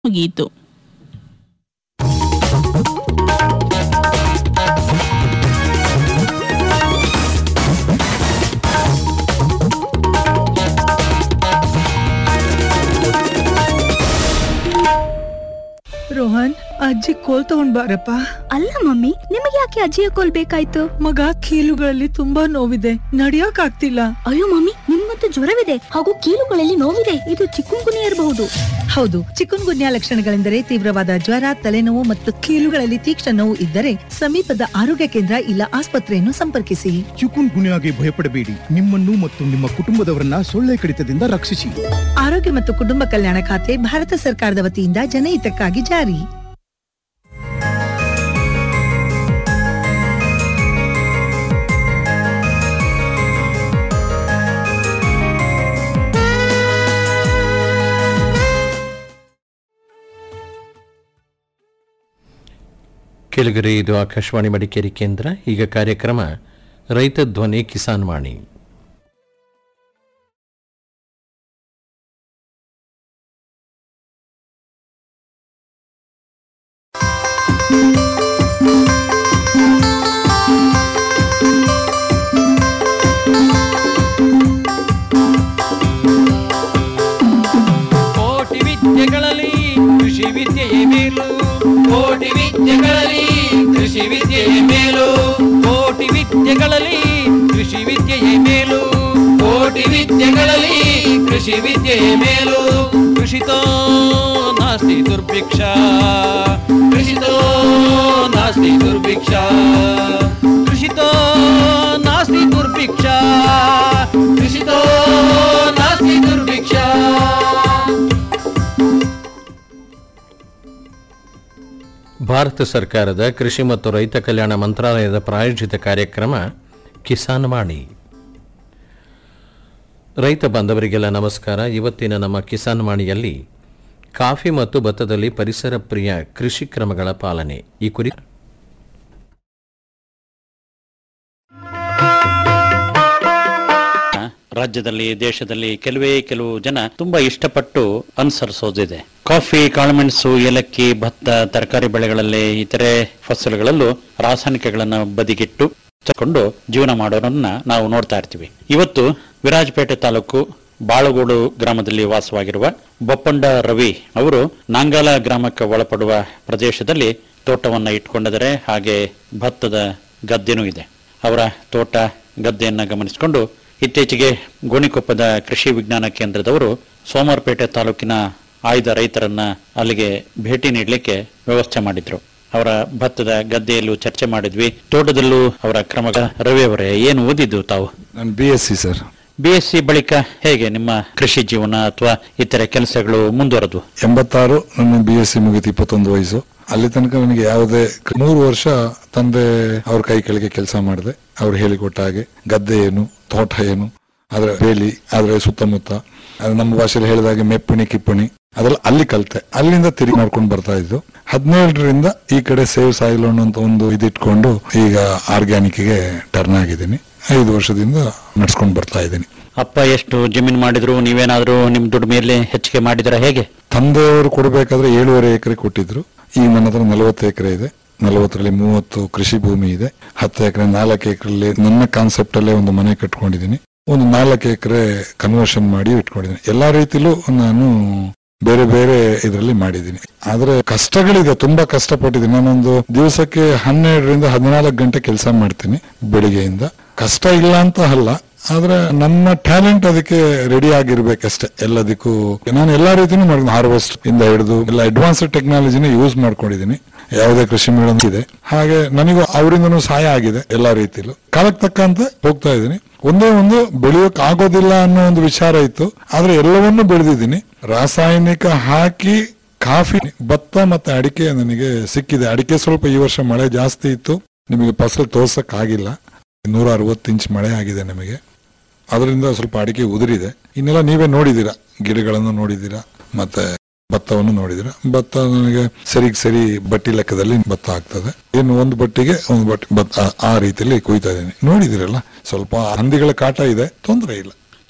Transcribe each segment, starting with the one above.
ಮುಗಿಯಿತು ರೋಹನ್ ಅಜ್ಜಿ ಕೋಲ್ ತಗೊಂಡ್ ಬಾರಪ್ಪ ಅಲ್ಲ ಮಮ್ಮಿ ನಿಮಗೆ ಯಾಕೆ ಅಜ್ಜಿಯ ಕೋಲ್ ಬೇಕಾಯ್ತು ಮಗ ಕೀಲುಗಳಲ್ಲಿ ತುಂಬಾ ನೋವಿದೆ ನಡಿಯಕ್ ಆಗ್ತಿಲ್ಲ ಅಯ್ಯೋ ಮಮ್ಮಿ ನಿಮ್ಗಂತೂ ಜ್ವರವಿದೆ ಹಾಗೂ ಕೀಲುಗಳಲ್ಲಿ ನೋವಿದೆ ಇದು ಚಿಕ್ಕುಂಗುನಿ ಇರಬಹುದು ಹೌದು ಚಿಕನ್ ಗುನ್ಯಾ ಲಕ್ಷಣಗಳೆಂದರೆ ತೀವ್ರವಾದ ಜ್ವರ ತಲೆನೋವು ಮತ್ತು ಕೀಲುಗಳಲ್ಲಿ ತೀಕ್ಷ್ಣ ನೋವು ಇದ್ದರೆ ಸಮೀಪದ ಆರೋಗ್ಯ ಕೇಂದ್ರ ಇಲ್ಲ ಆಸ್ಪತ್ರೆಯನ್ನು ಸಂಪರ್ಕಿಸಿ ಚಿಕುನ್ ಗುನ್ಯಾಗೆ ಭಯಪಡಬೇಡಿ ನಿಮ್ಮನ್ನು ಮತ್ತು ನಿಮ್ಮ ಕುಟುಂಬದವರನ್ನ ಸೊಳ್ಳೆ ಕಡಿತದಿಂದ ರಕ್ಷಿಸಿ ಆರೋಗ್ಯ ಮತ್ತು ಕುಟುಂಬ ಕಲ್ಯಾಣ ಖಾತೆ ಭಾರತ ಸರ್ಕಾರದ ವತಿಯಿಂದ ಜನಹಿತಕ್ಕಾಗಿ ಜಾರಿ ಕೆಳಗರೆ ಇದು ಆಕಾಶವಾಣಿ ಮಡಿಕೇರಿ ಕೇಂದ್ರ ಈಗ ಕಾರ್ಯಕ್ರಮ ರೈತ ಧ್ವನಿ ಕಿಸಾನ್ ವಾಣಿ ಕೋಟಿ ವಿದ್ಯೆಗಳಲ್ಲಿ ಕೃಷಿ ವಿದ್ಯೆಯೇ ಮೇಲು ಕೋಟಿ ವಿದ್ಯೆಗಳಲ್ಲಿ ಕೃಷಿ ವಿದ್ಯೆಯೇ ಮೇಲು ಕೋಟಿ ವಿದ್ಯೆಗಳಲ್ಲಿ ಕೃಷಿ ವಿದ್ಯೆಯೇ ಮೇಲು ಕೋಟಿ ವಿದ್ಯೆಗಳಲ್ಲಿ ಕೃಷಿ ವಿದ್ಯೆಯೇ ಮೇಲು ಕೃಷಿತೋ ನಾಸ್ತಿ ದುರ್ಭಿಕ್ಷ ಕೃಷಿತೋ ನಾಸ್ತಿ ದುರ್ಭಿಕ್ಷ ಕೃಷಿತೋ ನಾಸ್ತಿ ದುರ್ಭಿಕ್ಷ ಕೃಷಿತೋ ನಾಸ್ತಿ ದುರ್ಭಿಕ್ಷ ಭಾರತ ಸರ್ಕಾರದ ಕೃಷಿ ಮತ್ತು ರೈತ ಕಲ್ಯಾಣ ಮಂತ್ರಾಲಯದ ಪ್ರಾಯೋಜಿತ ಕಾರ್ಯಕ್ರಮ ಕಿಸಾನ್ ವಾಣಿ ರೈತ ಬಾಂಧವರಿಗೆಲ್ಲ ನಮಸ್ಕಾರ ಇವತ್ತಿನ ನಮ್ಮ ಕಿಸಾನ್ ವಾಣಿಯಲ್ಲಿ ಕಾಫಿ ಮತ್ತು ಭತ್ತದಲ್ಲಿ ಪರಿಸರ ಪ್ರಿಯ ಕೃಷಿ ಕ್ರಮಗಳ ಪಾಲನೆ ಈ ಕುರಿತು ರಾಜ್ಯದಲ್ಲಿ ದೇಶದಲ್ಲಿ ಕೆಲವೇ ಕೆಲವು ಜನ ತುಂಬಾ ಇಷ್ಟಪಟ್ಟು ಅನುಸರಿಸೋದಿದೆ ಕಾಫಿ ಕಾಳುಮೆಣಸು ಏಲಕ್ಕಿ ಭತ್ತ ತರಕಾರಿ ಬೆಳೆಗಳಲ್ಲಿ ಇತರೆ ಫಸಲುಗಳಲ್ಲೂ ರಾಸಾಯನಿಕಗಳನ್ನ ಬದಿಗಿಟ್ಟು ಕೊಂಡು ಜೀವನ ಮಾಡೋರನ್ನ ನಾವು ನೋಡ್ತಾ ಇರ್ತೀವಿ ಇವತ್ತು ವಿರಾಜಪೇಟೆ ತಾಲೂಕು ಬಾಳಗೋಡು ಗ್ರಾಮದಲ್ಲಿ ವಾಸವಾಗಿರುವ ಬೊಪ್ಪಂಡ ರವಿ ಅವರು ನಾಂಗಾಲ ಗ್ರಾಮಕ್ಕೆ ಒಳಪಡುವ ಪ್ರದೇಶದಲ್ಲಿ ತೋಟವನ್ನ ಇಟ್ಕೊಂಡಿದ್ದಾರೆ ಹಾಗೆ ಭತ್ತದ ಗದ್ದೆನೂ ಇದೆ ಅವರ ತೋಟ ಗದ್ದೆಯನ್ನ ಗಮನಿಸಿಕೊಂಡು ಇತ್ತೀಚೆಗೆ ಗೋಣಿಕೊಪ್ಪದ ಕೃಷಿ ವಿಜ್ಞಾನ ಕೇಂದ್ರದವರು ಸೋಮವಾರಪೇಟೆ ತಾಲೂಕಿನ ಆಯ್ದ ರೈತರನ್ನ ಅಲ್ಲಿಗೆ ಭೇಟಿ ನೀಡಲಿಕ್ಕೆ ವ್ಯವಸ್ಥೆ ಮಾಡಿದ್ರು ಅವರ ಭತ್ತದ ಗದ್ದೆಯಲ್ಲೂ ಚರ್ಚೆ ಮಾಡಿದ್ವಿ ತೋಟದಲ್ಲೂ ಅವರ ಕ್ರಮ ರವಿ ಅವರೇ ಏನು ಓದಿದ್ದು ತಾವು ನಾನು B S C sir B S C ಬಳಿಕ ಹೇಗೆ ನಿಮ್ಮ ಕೃಷಿ ಜೀವನ ಅಥವಾ ಇತರೆ ಕೆಲಸಗಳು ಮುಂದುವರೆದು ಎಂಬತ್ತಾರು ನನ್ನ ಬಿ ಎಸ್ ಸಿ ಮುಗಿತು ಇಪ್ಪತ್ತೊಂದು ವಯಸ್ಸು ಅಲ್ಲಿ ತನಕ ನನಗೆ ಯಾವುದೇ ಮೂರು ವರ್ಷ ತಂದೆ ಅವ್ರ ಕೈ ಕೆಳಗೆ ಕೆಲಸ ಮಾಡಿದೆ ಅವ್ರು ಹೇಳಿಕೊಟ್ಟ ಹಾಗೆ ಗದ್ದೆ ಏನು ತೋಟ ಏನು ಅದರ ಬೇಲಿ ಅದರ ಸುತ್ತಮುತ್ತ ಅದು ನಮ್ಮ ಭಾಷೆಯಲ್ಲಿ ಹೇಳಿದಾಗೆ ಮೆಪ್ಪಣಿ ಕಿಪ್ಪಣಿ ಅದೆಲ್ಲ ಅಲ್ಲಿ ಕಲಿತೆ ಅಲ್ಲಿಂದ ತಿರುಗಿ ಮಾಡ್ಕೊಂಡು ಬರ್ತಾ ಇದ್ದು ಹದಿನೇಳರಿಂದ ಈ ಕಡೆ ಸೇವ್ ಸಾಯಿಲ್ ಅನ್ನೋ ಒಂದು ಇದಿಟ್ಕೊಂಡು ಈಗ ಆರ್ಗ್ಯಾನಿಕ್ಗೆ ಟರ್ನ್ ಆಗಿದ್ದೀನಿ ಐದು ವರ್ಷದಿಂದ ನಡ್ಸ್ಕೊಂಡು ಬರ್ತಾ ಇದ್ದೀನಿ ಅಪ್ಪ ಎಷ್ಟು ಜಮೀನು ಮಾಡಿದ್ರು ನೀವೇನಾದ್ರೂ ನಿಮ್ ದುಡ್ಡು ಮೇಲೆ ಹೆಚ್ಚಿಗೆ ಮಾಡಿದ್ರ ಹೇಗೆ ತಂದೆಯವರು ಕೊಡಬೇಕಾದ್ರೆ ಏಳುವರೆ ಎಕರೆ ಕೊಟ್ಟಿದ್ರು ಈಗ ನನ್ನ ಹತ್ರ ನಲವತ್ತು ಎಕರೆ ಇದೆ ನಲವತ್ತರಲ್ಲಿ ಮೂವತ್ತು ಕೃಷಿ ಭೂಮಿ ಇದೆ ಹತ್ತು ಎಕರೆ ನಾಲ್ಕು ಎಕರೆಲಿ ನನ್ನ ಕಾನ್ಸೆಪ್ಟ್ ಅಲ್ಲೇ ಒಂದು ಮನೆ ಕಟ್ಕೊಂಡಿದ್ದೀನಿ ಒಂದು ನಾಲ್ಕು ಎಕರೆ ಕನ್ವರ್ಷನ್ ಮಾಡಿ ಇಟ್ಕೊಂಡಿದ್ದೀನಿ ಎಲ್ಲಾ ರೀತಿಲೂ ನಾನು ಬೇರೆ ಬೇರೆ ಇದರಲ್ಲಿ ಮಾಡಿದ್ದೀನಿ ಆದ್ರೆ ಕಷ್ಟಗಳಿದೆ ತುಂಬಾ ಕಷ್ಟಪಟ್ಟಿದ್ದೀನಿ ನಾನೊಂದು ದಿವಸಕ್ಕೆ ಹನ್ನೆರಡರಿಂದ ಹದಿನಾಲ್ಕು ಗಂಟೆ ಕೆಲಸ ಮಾಡ್ತೀನಿ ಬೆಳಿಗ್ಗೆಯಿಂದ ಕಷ್ಟ ಇಲ್ಲ ಅಂತ ಅಲ್ಲ ಆದ್ರೆ ನಮ್ಮ ಟ್ಯಾಲೆಂಟ್ ಅದಕ್ಕೆ ರೆಡಿ ಆಗಿರ್ಬೇಕಷ್ಟೇ ಎಲ್ಲದಕ್ಕೂ ನಾನು ಎಲ್ಲಾ ರೀತಿನೂ ಮಾಡಿದ್ದೀನಿ ಹಾರ್ವೆಸ್ಟ್ ಇಂದ ಹಿಡಿದು ಎಲ್ಲ ಅಡ್ವಾನ್ಸ್ಡ್ ಟೆಕ್ನಾಲಜಿನ ಯೂಸ್ ಮಾಡ್ಕೊಂಡಿದ್ದೀನಿ ಯಾವುದೇ ಕೃಷಿ ಮೇಳ ಇದೆ ಹಾಗೆ ನನಗೂ ಅವರಿಂದನೂ ಸಹಾಯ ಆಗಿದೆ ಎಲ್ಲಾ ರೀತಿಲೂ ಕಾಲಕ್ಕೆ ತಕ್ಕಂತೆ ಹೋಗ್ತಾ ಇದ್ದೀನಿ ಒಂದೇ ಒಂದು ಬೆಳೆಯೋಕ್ ಆಗೋದಿಲ್ಲ ಅನ್ನೋ ಒಂದು ವಿಚಾರ ಇತ್ತು ಆದ್ರೆ ಎಲ್ಲವನ್ನೂ ಬೆಳೆದಿದ್ದೀನಿ ರಾಸಾಯನಿಕ ಹಾಕಿ ಕಾಫಿ ಭತ್ತ ಮತ್ತೆ ಅಡಿಕೆ ನನಗೆ ಸಿಕ್ಕಿದೆ ಅಡಿಕೆ ಸ್ವಲ್ಪ ಈ ವರ್ಷ ಮಳೆ ಜಾಸ್ತಿ ಇತ್ತು ನಿಮಗೆ ಫಸಲು ತೋರ್ಸಕ್ ಆಗಿಲ್ಲ ನೂರ ಅರವತ್ತು ಇಂಚ್ ಮಳೆ ಆಗಿದೆ ನಮಗೆ ಅದರಿಂದ ಸ್ವಲ್ಪ ಅಡಿಕೆ ಉದುರಿದೆ ಇನ್ನೆಲ್ಲ ನೀವೇ ನೋಡಿದ್ದೀರಾ ಗಿಡಗಳನ್ನು ನೋಡಿದ್ದೀರಾ ಮತ್ತೆ ಭತ್ತವನ್ನು ನೋಡಿದ್ದೀರಾ ಭತ್ತ ನನಗೆ ಸರಿಗೆ ಸರಿ ಬಟ್ಟಿ ಲೆಕ್ಕದಲ್ಲಿ ಭತ್ತ ಆಗ್ತದೆ ಇನ್ನು ಒಂದು ಬಟ್ಟಿಗೆ ಒಂದು ಬಟ್ಟಿ ಭತ್ತ ಆ- ಆ ರೀತಿಯಲ್ಲಿ ಕುಯ್ತಾ ಇದ್ದೀನಿ ನೋಡಿದಿರಲ್ಲ ಸ್ವಲ್ಪ ಹಂದಿಗಳ ಕಾಟ ಇದೆ ತೊಂದರೆ ಇಲ್ಲ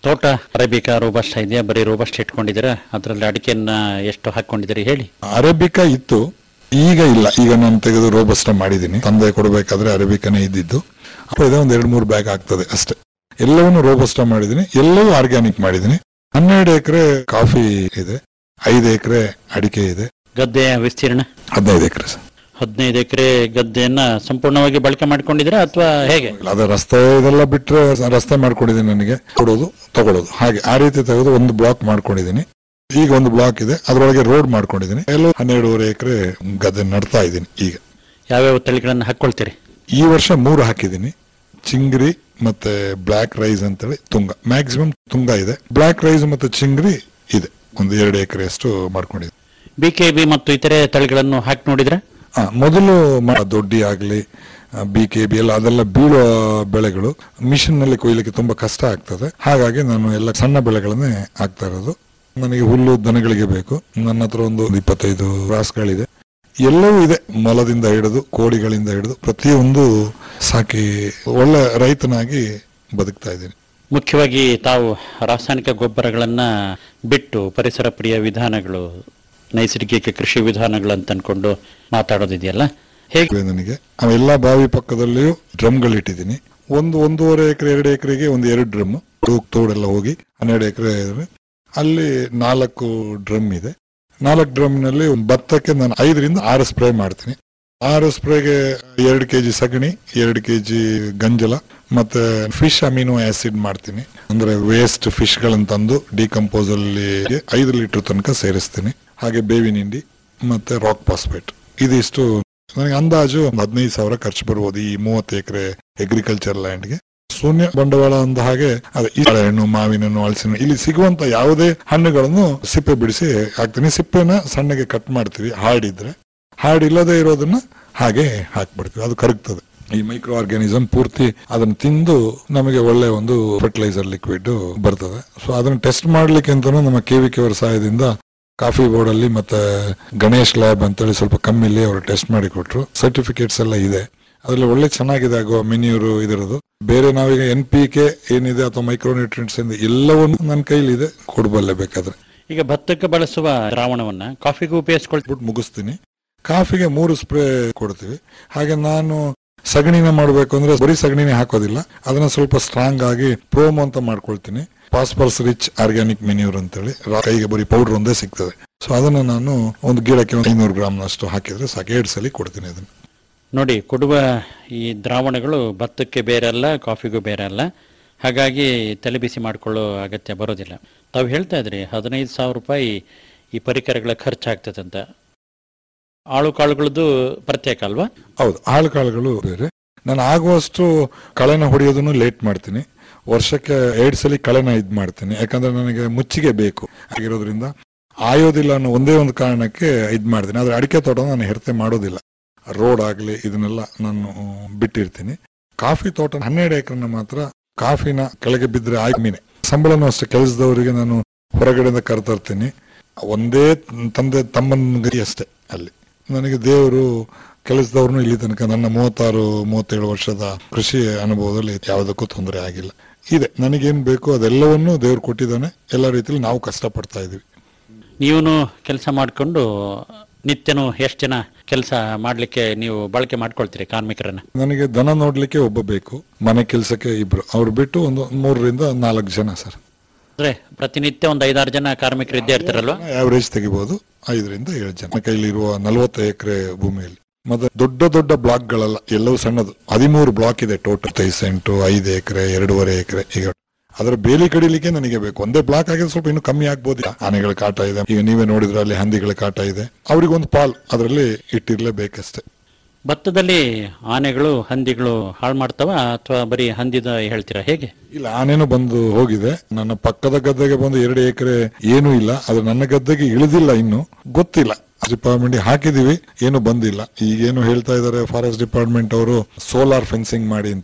ತೋಟ ಅರೇಬಿಕಾ ರೋಬಸ್ಟ್ ಇದೆಯಾ ಬರೀ ರೋಬಸ್ಟ್ ಇಟ್ಕೊಂಡಿದ್ದೀರಾ ಅದರಲ್ಲಿ ಅಡಿಕೆಯನ್ನ ಎಷ್ಟು ಹಾಕೊಂಡಿದ್ದೀರಿ ಹೇಳಿ ಅರೇಬಿಕಾ ಇತ್ತು ಈಗ ಇಲ್ಲ ಈಗ ನಾನು ತೆಗೆದು ರೋಬಸ್ಟ ಮಾಡಿದ್ದೀನಿ ತಂದೆ ಕೊಡಬೇಕಾದ್ರೆ ಅರೇಬಿಕಾನೇ ಇದ್ದಿದ್ದು ಅಪ್ಪ ಇದೆ ಒಂದ್ ಎರಡ್ ಮೂರು ಬ್ಯಾಗ್ ಆಗ್ತದೆ ಅಷ್ಟೇ ಎಲ್ಲವನ್ನು ರೋಬಸ್ಟ ಮಾಡಿದ್ದೀನಿ ಎಲ್ಲವೂ ಆರ್ಗ್ಯಾನಿಕ್ ಮಾಡಿದ್ದೀನಿ ಹನ್ನೆರಡು ಎಕರೆ ಕಾಫಿ ಇದೆ ಐದು ಎಕರೆ ಅಡಿಕೆ ಇದೆ ಗದ್ದೆಯ ವಿಸ್ತೀರ್ಣ ಹದಿನೈದು ಎಕರೆ ಸರ್ ಹದಿನೈದು ಎಕರೆ ಗದ್ದೆಯನ್ನ ಸಂಪೂರ್ಣವಾಗಿ ಬಳಕೆ ಮಾಡ್ಕೊಂಡಿದ್ದೀರಾ ಅಥವಾ ಹೇಗೆ ಅದ ರಸ್ತೆ ಇದೆಲ್ಲ ಬಿಟ್ರೆ ರಸ್ತೆ ಮಾಡ್ಕೊಂಡಿದ್ದೀನಿ ನನಗೆ ಕೊಡೋದು ತಗೊಳ್ಳೋದು ಹಾಗೆ ಆ ರೀತಿ ತೆಗೆದು ಒಂದು ಬ್ಲಾಕ್ ಮಾಡ್ಕೊಂಡಿದ್ದೀನಿ ಈಗ ಒಂದು ಬ್ಲಾಕ್ ಇದೆ ಅದರೊಳಗೆ ರೋಡ್ ಮಾಡ್ಕೊಂಡಿದ್ದೀನಿ ಎಲ್ಲೋ ಹನ್ನೆರಡೂವರೆ ಎಕರೆ ಗದ್ದೆ ನಡ್ತಾ ಇದ್ದೀನಿ ಈಗ ಯಾವ್ಯಾವ ತಳಿಗಳನ್ನ ಹಾಕೊಳ್ತೀರಿ ಈ ವರ್ಷ ಮೂರು ಹಾಕಿದ್ದೀನಿ ಚಿಂಗ್ರಿ ಮತ್ತೆ ಬ್ಲಾಕ್ ರೈಸ್ ಅಂತೇಳಿ ತುಂಗ ಮ್ಯಾಕ್ಸಿಮಮ್ ತುಂಗ ಇದೆ ಬ್ಲಾಕ್ ರೈಸ್ ಮತ್ತೆ ಚಿಂಗ್ರಿ ಇದೆ ಒಂದು ಎರಡು ಎಕರೆ ಅಷ್ಟು ಮಾಡ್ಕೊಂಡಿದ್ದೀನಿ ಬಿ ಕೆ ಬಿ ಮತ್ತು ಇತರೆ ತಳಿಗಳನ್ನು ಹಾಕಿ ನೋಡಿದ್ರೆ ಆ, ಮೊದಲು ಮ- ದೊಡ್ಡಿ ಆಗ್ಲಿ ಬಿ ಕೆ ಬಿ ಎಲ್ಲ ಅದೆಲ್ಲ ಬೀಳುವ ಬೆಳೆಗಳು ಮಿಷಿನ್ ನಲ್ಲಿ ಕೊಯ್ಲಿಕ್ಕೆ ತುಂಬಾ ಕಷ್ಟ ಆಗ್ತದೆ ಹಾಗಾಗಿ ನಾನು ಎಲ್ಲ ಸಣ್ಣ ಬೆಳೆಗಳನ್ನೇ ಹಾಕ್ತಾ ಇರೋದು ನನಗೆ ಹುಲ್ಲು ದನಗಳಿಗೆ ಬೇಕು ನನ್ನ ಹತ್ರ ಒಂದು ಇಪ್ಪತ್ತೈದು ರಾಸ್ಗಳಿದೆ ಎಲ್ಲವೂ ಇದೆ ಮೊಲದಿಂದ ಹಿಡಿದು ಕೋಳಿಗಳಿಂದ ಹಿಡಿದು ಪ್ರತಿಯೊಂದು ಸಾಕಿ ಒಳ್ಳೆ ರೈತನಾಗಿ ಬದುಕ್ತಾ ಇದ್ದೀನಿ ಮುಖ್ಯವಾಗಿ ತಾವು ರಾಸಾಯನಿಕ ಗೊಬ್ಬರಗಳನ್ನ ಬಿಟ್ಟು ಪರಿಸರ ಪ್ರಿಯ ವಿಧಾನಗಳು ನೈಸರ್ಗಿಕ ಕೃಷಿ ವಿಧಾನಗಳು ಅಂತ ಅನ್ಕೊಂಡು ಮಾತಾಡೋದಿದೆಯಲ್ಲ ಹೇಗೆ ನನಗೆ ಅವೆಲ್ಲ ಬಾವಿ ಪಕ್ಕದಲ್ಲಿಯೂ ಡ್ರಮ್ಗಳು ಇಟ್ಟಿದ್ದೀನಿ ಒಂದು ಒಂದೂವರೆ ಎಕರೆ ಎರಡು ಎಕರೆಗೆ ಒಂದು ಎರಡು ಡ್ರಮ್ ತೋಡೆಲ್ಲ ಹೋಗಿ ಹನ್ನೆರಡು ಎಕರೆ ಅಲ್ಲಿ ನಾಲ್ಕು ಡ್ರಮ್ ಇದೆ ನಾಲ್ಕು ಡ್ರಮ್ ನಲ್ಲಿ ಒಂದು ಭತ್ತಕ್ಕೆ ನಾನು ಐದರಿಂದ ಆರು ಸ್ಪ್ರೇ ಮಾಡ್ತೀನಿ ಆರು ಸ್ಪ್ರೇಗೆ ಎರಡು ಕೆಜಿ ಸಗಣಿ ಎರಡು ಕೆಜಿ ಗಂಜಲ ಮತ್ತೆ ಫಿಶ್ ಅಮಿನೋ ಆಸಿಡ್ ಮಾಡ್ತೀನಿ ಅಂದ್ರೆ ವೇಸ್ಟ್ ಫಿಶ್ ಗಳನ್ನ ತಂದು ಡಿಕಂಪೋಸ್ ಅಲ್ಲಿ ಐದು ಲೀಟರ್ ತನಕ ಸೇರಿಸ್ತೀನಿ ಹಾಗೆ ಬೇವಿನ ಹಿಂಡಿ ಮತ್ತೆ ರಾಕ್ ಪಾಸ್ಪೇಟ್ ಇದಿಷ್ಟು ನನಗೆ ಅಂದಾಜು ಒಂದು ಹದಿನೈದು ಸಾವಿರ ಖರ್ಚು ಬರ್ಬೋದು ಈ ಮೂವತ್ತು ಎಕರೆ ಅಗ್ರಿಕಲ್ಚರ್ ಲ್ಯಾಂಡ್ಗೆ ಶೂನ್ಯ ಬಂಡವಾಳ ಅಂದ ಹಾಗೆ ಅದೇ ಈ ಹಣ್ಣು ಮಾವಿನ ಹಣ್ಣು ಹಲಸಿನ ಹಣ್ಣು, ಇಲ್ಲಿ ಸಿಗುವಂತ ಯಾವುದೇ ಹಣ್ಣುಗಳನ್ನು ಸಿಪ್ಪೆ ಬಿಡಿಸಿ ಹಾಕ್ತೀನಿ ಸಿಪ್ಪೆನ ಸಣ್ಣಗೆ ಕಟ್ ಮಾಡ್ತೀವಿ ಹಾಡಿದ್ರೆ ಹಾಡಿಲ್ಲದೆ ಇರೋದನ್ನ ಹಾಗೆ ಹಾಕ್ಬಿಡ್ತೀವಿ ಅದು ಕರಗ್ತದೆ ಈ ಮೈಕ್ರೋ ಆರ್ಗ್ಯಾನಿಸಮ್ ಪೂರ್ತಿ ಅದನ್ನ ತಿಂದು ನಮಗೆ ಒಳ್ಳೆ ಒಂದು ಫರ್ಟಿಲೈಸರ್ ಲಿಕ್ವಿಡ್ ಬರ್ತದೆ ಸೊ ಅದನ್ನ ಟೆಸ್ಟ್ ಮಾಡ್ಲಿಕ್ಕೆ ಅಂತಾನು ನಮ್ಮ ಕೆ ವಿ ಕೆ ಅವರ ಸಹಾಯದಿಂದ ಕಾಫಿ ಬೋರ್ಡ್ ಅಲ್ಲಿ ಮತ್ತೆ ಗಣೇಶ್ ಲ್ಯಾಬ್ ಅಂತೇಳಿ ಸ್ವಲ್ಪ ಕಮ್ಮಿಲಿ ಅವರು ಟೆಸ್ಟ್ ಮಾಡಿ ಕೊಟ್ರು ಸರ್ಟಿಫಿಕೇಟ್ಸ್ ಎಲ್ಲ ಇದೆ ಅದ್ರಲ್ಲಿ ಒಳ್ಳೆ ಚೆನ್ನಾಗಿದೆ ಆಗುವ ಮೆನ್ಯೂರು ಇದರದು ಬೇರೆ ನಾವೀಗ ಎನ್ ಪಿ ಕೆ ಏನಿದೆ ಅಥವಾ ಮೈಕ್ರೋ ನ್ಯೂಟ್ರಿಯೆಂಟ್ಸ್ ಎಲ್ಲವನ್ನು ನನ್ನ ಕೈಲಿದೆ ಕೊಡಬಲ್ಲೆ ಬೇಕಾದ್ರೆ ಈಗ ಭತ್ತಕ್ಕೆ ಬಳಸುವ ದ್ರಾವಣವನ್ನ ಕಾಫಿಗೂ ಉಪಯೋಗಿಸ್ಕೊಳ್ತೀವಿ ಬಿಟ್ಟು ಮುಗಿಸ್ತೀನಿ ಕಾಫಿಗೆ ಮೂರು ಸ್ಪ್ರೇ ಕೊಡ್ತೀವಿ ಹಾಗೆ ನಾನು ಸಗಣಿನ ಮಾಡಬೇಕು ಅಂದ್ರೆ ಬರೀ ಸಗಣಿನೇ ಹಾಕೋದಿಲ್ಲ ಅದನ್ನ ಸ್ವಲ್ಪ ಸ್ಟ್ರಾಂಗ್ ಆಗಿ ಪ್ರೋಮೋ ಅಂತ ಮಾಡ್ಕೊಳ್ತೀನಿ ಫಾಸ್ಫರಸ್ ರಿಚ್ ಆರ್ಗ್ಯಾನಿಕ್ ಮೆನ್ಯೂರ್ ಅಂತೇಳಿ ರಾ- ಕೈಗೆ ಬರೀ ಪೌಡರ್ ಒಂದೇ ಸಿಗ್ತದೆ ಸೊ ಅದನ್ನ ನಾನು ಒಂದು ಗಿಡಕ್ಕೆ ಒಂದು ಐನೂರು ಗ್ರಾಮ್ನಷ್ಟು ಹಾಕಿದ್ರೆ ಸಾಕು ಎರಡು ಸಲ ಕೊಡ್ತೀನಿ ಅದನ್ನ ನೋಡಿ ಕೊಡುವ ಈ ದ್ರಾವಣಗಳು ಭತ್ತಕ್ಕೆ ಬೇರೆ ಅಲ್ಲ ಕಾಫಿಗೂ ಬೇರೆ ಅಲ್ಲ ಹಾಗಾಗಿ ತಲೆ ಬಿಸಿ ಮಾಡಿಕೊಳ್ಳೋ ಅಗತ್ಯ ಬರೋದಿಲ್ಲ ತಾವು ಹೇಳ್ತಾ ಇದ್ರಿ ಹದಿನೈದು ಸಾವಿರ ರೂಪಾಯಿ ಈ ಪರಿಕರಗಳ ಖರ್ಚಾಗ್ತದೆ ಅಂತ ಆಳು ಕಾಳುಗಳದ್ದು ಪ್ರತ್ಯೇಕ ಅಲ್ವಾ ಹೌದು ಆಳು ಕಾಳುಗಳು ಬೇರೆ ನಾನು ಆಗುವಷ್ಟು ಕಳೆನ ಹೊಡೆಯೋದನ್ನು ಲೇಟ್ ಮಾಡ್ತೀನಿ ವರ್ಷಕ್ಕೆ ಎರಡ್ ಸಲ ಕಳೆನ ಇದ್ ಮಾಡ್ತೀನಿ ಯಾಕಂದ್ರೆ ನನಗೆ ಮುಚ್ಚಿಗೆ ಬೇಕು ಆಗಿರೋದ್ರಿಂದ ಆಯೋದಿಲ್ಲ ಅನ್ನೋ ಒಂದೇ ಒಂದು ಕಾರಣಕ್ಕೆ ಇದ್ ಮಾಡ್ತೀನಿ ಆದ್ರೆ ಅಡಿಕೆ ತೋಟ ನಾನು ಹೆರತೆ ಮಾಡೋದಿಲ್ಲ ರೋಡ್ ಆಗ್ಲಿ ಇದನ್ನೆಲ್ಲ ನಾನು ಬಿಟ್ಟಿರ್ತೀನಿ ಕಾಫಿ ತೋಟ ಹನ್ನೆರಡು ಎಕರೆನ ಮಾತ್ರ ಕಾಫಿನ ಕೆಳಗೆ ಬಿದ್ರೆ ಆಯ್ಮೀನೆ ಸಂಬಳನೂ ಅಷ್ಟೇ ಕೆಲಸದವರಿಗೆ ನಾನು ಹೊರಗಡೆಯಿಂದ ಕರೆತರ್ತೀನಿ ಒಂದೇ ತಂದೆ ತಮ್ಮನ ಗತಿ ಅಷ್ಟೇ ಅಲ್ಲಿ ನನಗೆ ದೇವರು ಕೆಲಸದವ್ರನ್ನು ಇಲ್ಲಿ ತನಕ ನನ್ನ ಮೂವತ್ತಾರು ಮೂವತ್ತೇಳು ವರ್ಷದ ಕೃಷಿ ಅನುಭವದಲ್ಲಿ ಯಾವುದಕ್ಕೂ ತೊಂದರೆ ಆಗಿಲ್ಲ ಇದೆ ನನಗೇನ್ ಬೇಕು ಅದೆಲ್ಲವನ್ನೂ ದೇವ್ರು ಕೊಟ್ಟಿದ್ದಾನೆ ಎಲ್ಲ ರೀತಿಯಲ್ಲಿ ನಾವು ಕಷ್ಟಪಡ್ತಾ ಇದೀವಿ ನೀವೂ ಕೆಲಸ ಮಾಡಿಕೊಂಡು ನಿತ್ಯನೂ ಎಷ್ಟು ಜನ ಕೆಲಸ ಮಾಡಲಿಕ್ಕೆ ನೀವು ಬಳಕೆ ಮಾಡ್ಕೊಳ್ತೀರಿ ಕಾರ್ಮಿಕರನ್ನ ನನಗೆ ದನ ನೋಡ್ಲಿಕ್ಕೆ ಒಬ್ಬ ಬೇಕು ಮನೆ ಕೆಲಸಕ್ಕೆ ಇಬ್ರು ಅವ್ರು ಬಿಟ್ಟು ಒಂದು ಮೂರರಿಂದ ನಾಲ್ಕು ಜನ ಸರ್ ಅಂದ್ರೆ ಪ್ರತಿನಿತ್ಯ ಒಂದು ಐದಾರು ಜನ ಕಾರ್ಮಿಕರು ಇದ್ದೇ ಇರ್ತಾರಲ್ವಾ ಆವರೇಜ್ ತೆಗಿಬಹುದು ಐದರಿಂದ ಏಳು ಜನ ನನ್ನ ಕೈಲಿರುವ ನಲವತ್ತು ಎಕರೆ ಭೂಮಿಯಲ್ಲಿ ಮತ್ತೆ ದೊಡ್ಡ ದೊಡ್ಡ ಬ್ಲಾಕ್ಗಳೆಲ್ಲ ಎಲ್ಲವೂ ಸಣ್ಣದು ಹದಿಮೂರು ಬ್ಲಾಕ್ ಇದೆ ಟೋಟಲ್ ಐದು ಸೆಂಟು ಐದು ಎಕರೆ ಎರಡೂವರೆ ಎಕರೆ ಈಗ ಅದರ ಬೇಲಿ ಕಡಿಲಿಕ್ಕೆ ನನಗೆ ಬೇಕು ಒಂದೇ ಬ್ಲಾಕ್ ಆಗಿದ್ರೆ ಸ್ವಲ್ಪ ಇನ್ನು ಕಮ್ಮಿ ಆಗ್ಬೋದು ಆನೆಗಳ ಕಾಟ ಇದೆ ಈಗ ನೀವೇ ನೋಡಿದ್ರೆ ಅಲ್ಲಿ ಹಂದಿಗಳ ಕಾಟ ಇದೆ ಅವ್ರಿಗೆ ಒಂದು ಪಾಲ್ ಅದರಲ್ಲಿ ಇಟ್ಟಿರ್ಲೇಬೇಕಷ್ಟೇ ಭತ್ತದಲ್ಲಿ ಆನೆಗಳು ಹಂದಿಗಳು ಹಾಳು ಮಾಡ್ತಾವ ಅಥವಾ ಬರೀ ಹಂದಿದ ಹೇಳ್ತೀರಾ ಹೇಗೆ ಇಲ್ಲ ಆನೇನು ಬಂದು ಹೋಗಿದೆ ನನ್ನ ಪಕ್ಕದ ಗದ್ದೆಗೆ ಬಂದು ಎರಡು ಎಕರೆ ಏನೂ ಇಲ್ಲ ಅದು ನನ್ನ ಗದ್ದೆಗೆ ಇಳಿದಿಲ್ಲ ಇನ್ನು ಗೊತ್ತಿಲ್ಲ ಡಿಪಾರ್ಟ್ಮೆಂಟ್ ಹಾಕಿದೀವಿ ಏನು ಬಂದಿಲ್ಲ ಈಗೇನು ಹೇಳ್ತಾ ಇದ್ದಾರೆ ಫಾರೆಸ್ಟ್ ಡಿಪಾರ್ಟ್ಮೆಂಟ್ ಅವರು ಸೋಲಾರ್ ಫೆನ್ಸಿಂಗ್ ಮಾಡಿ ಅಂತೇಳಿ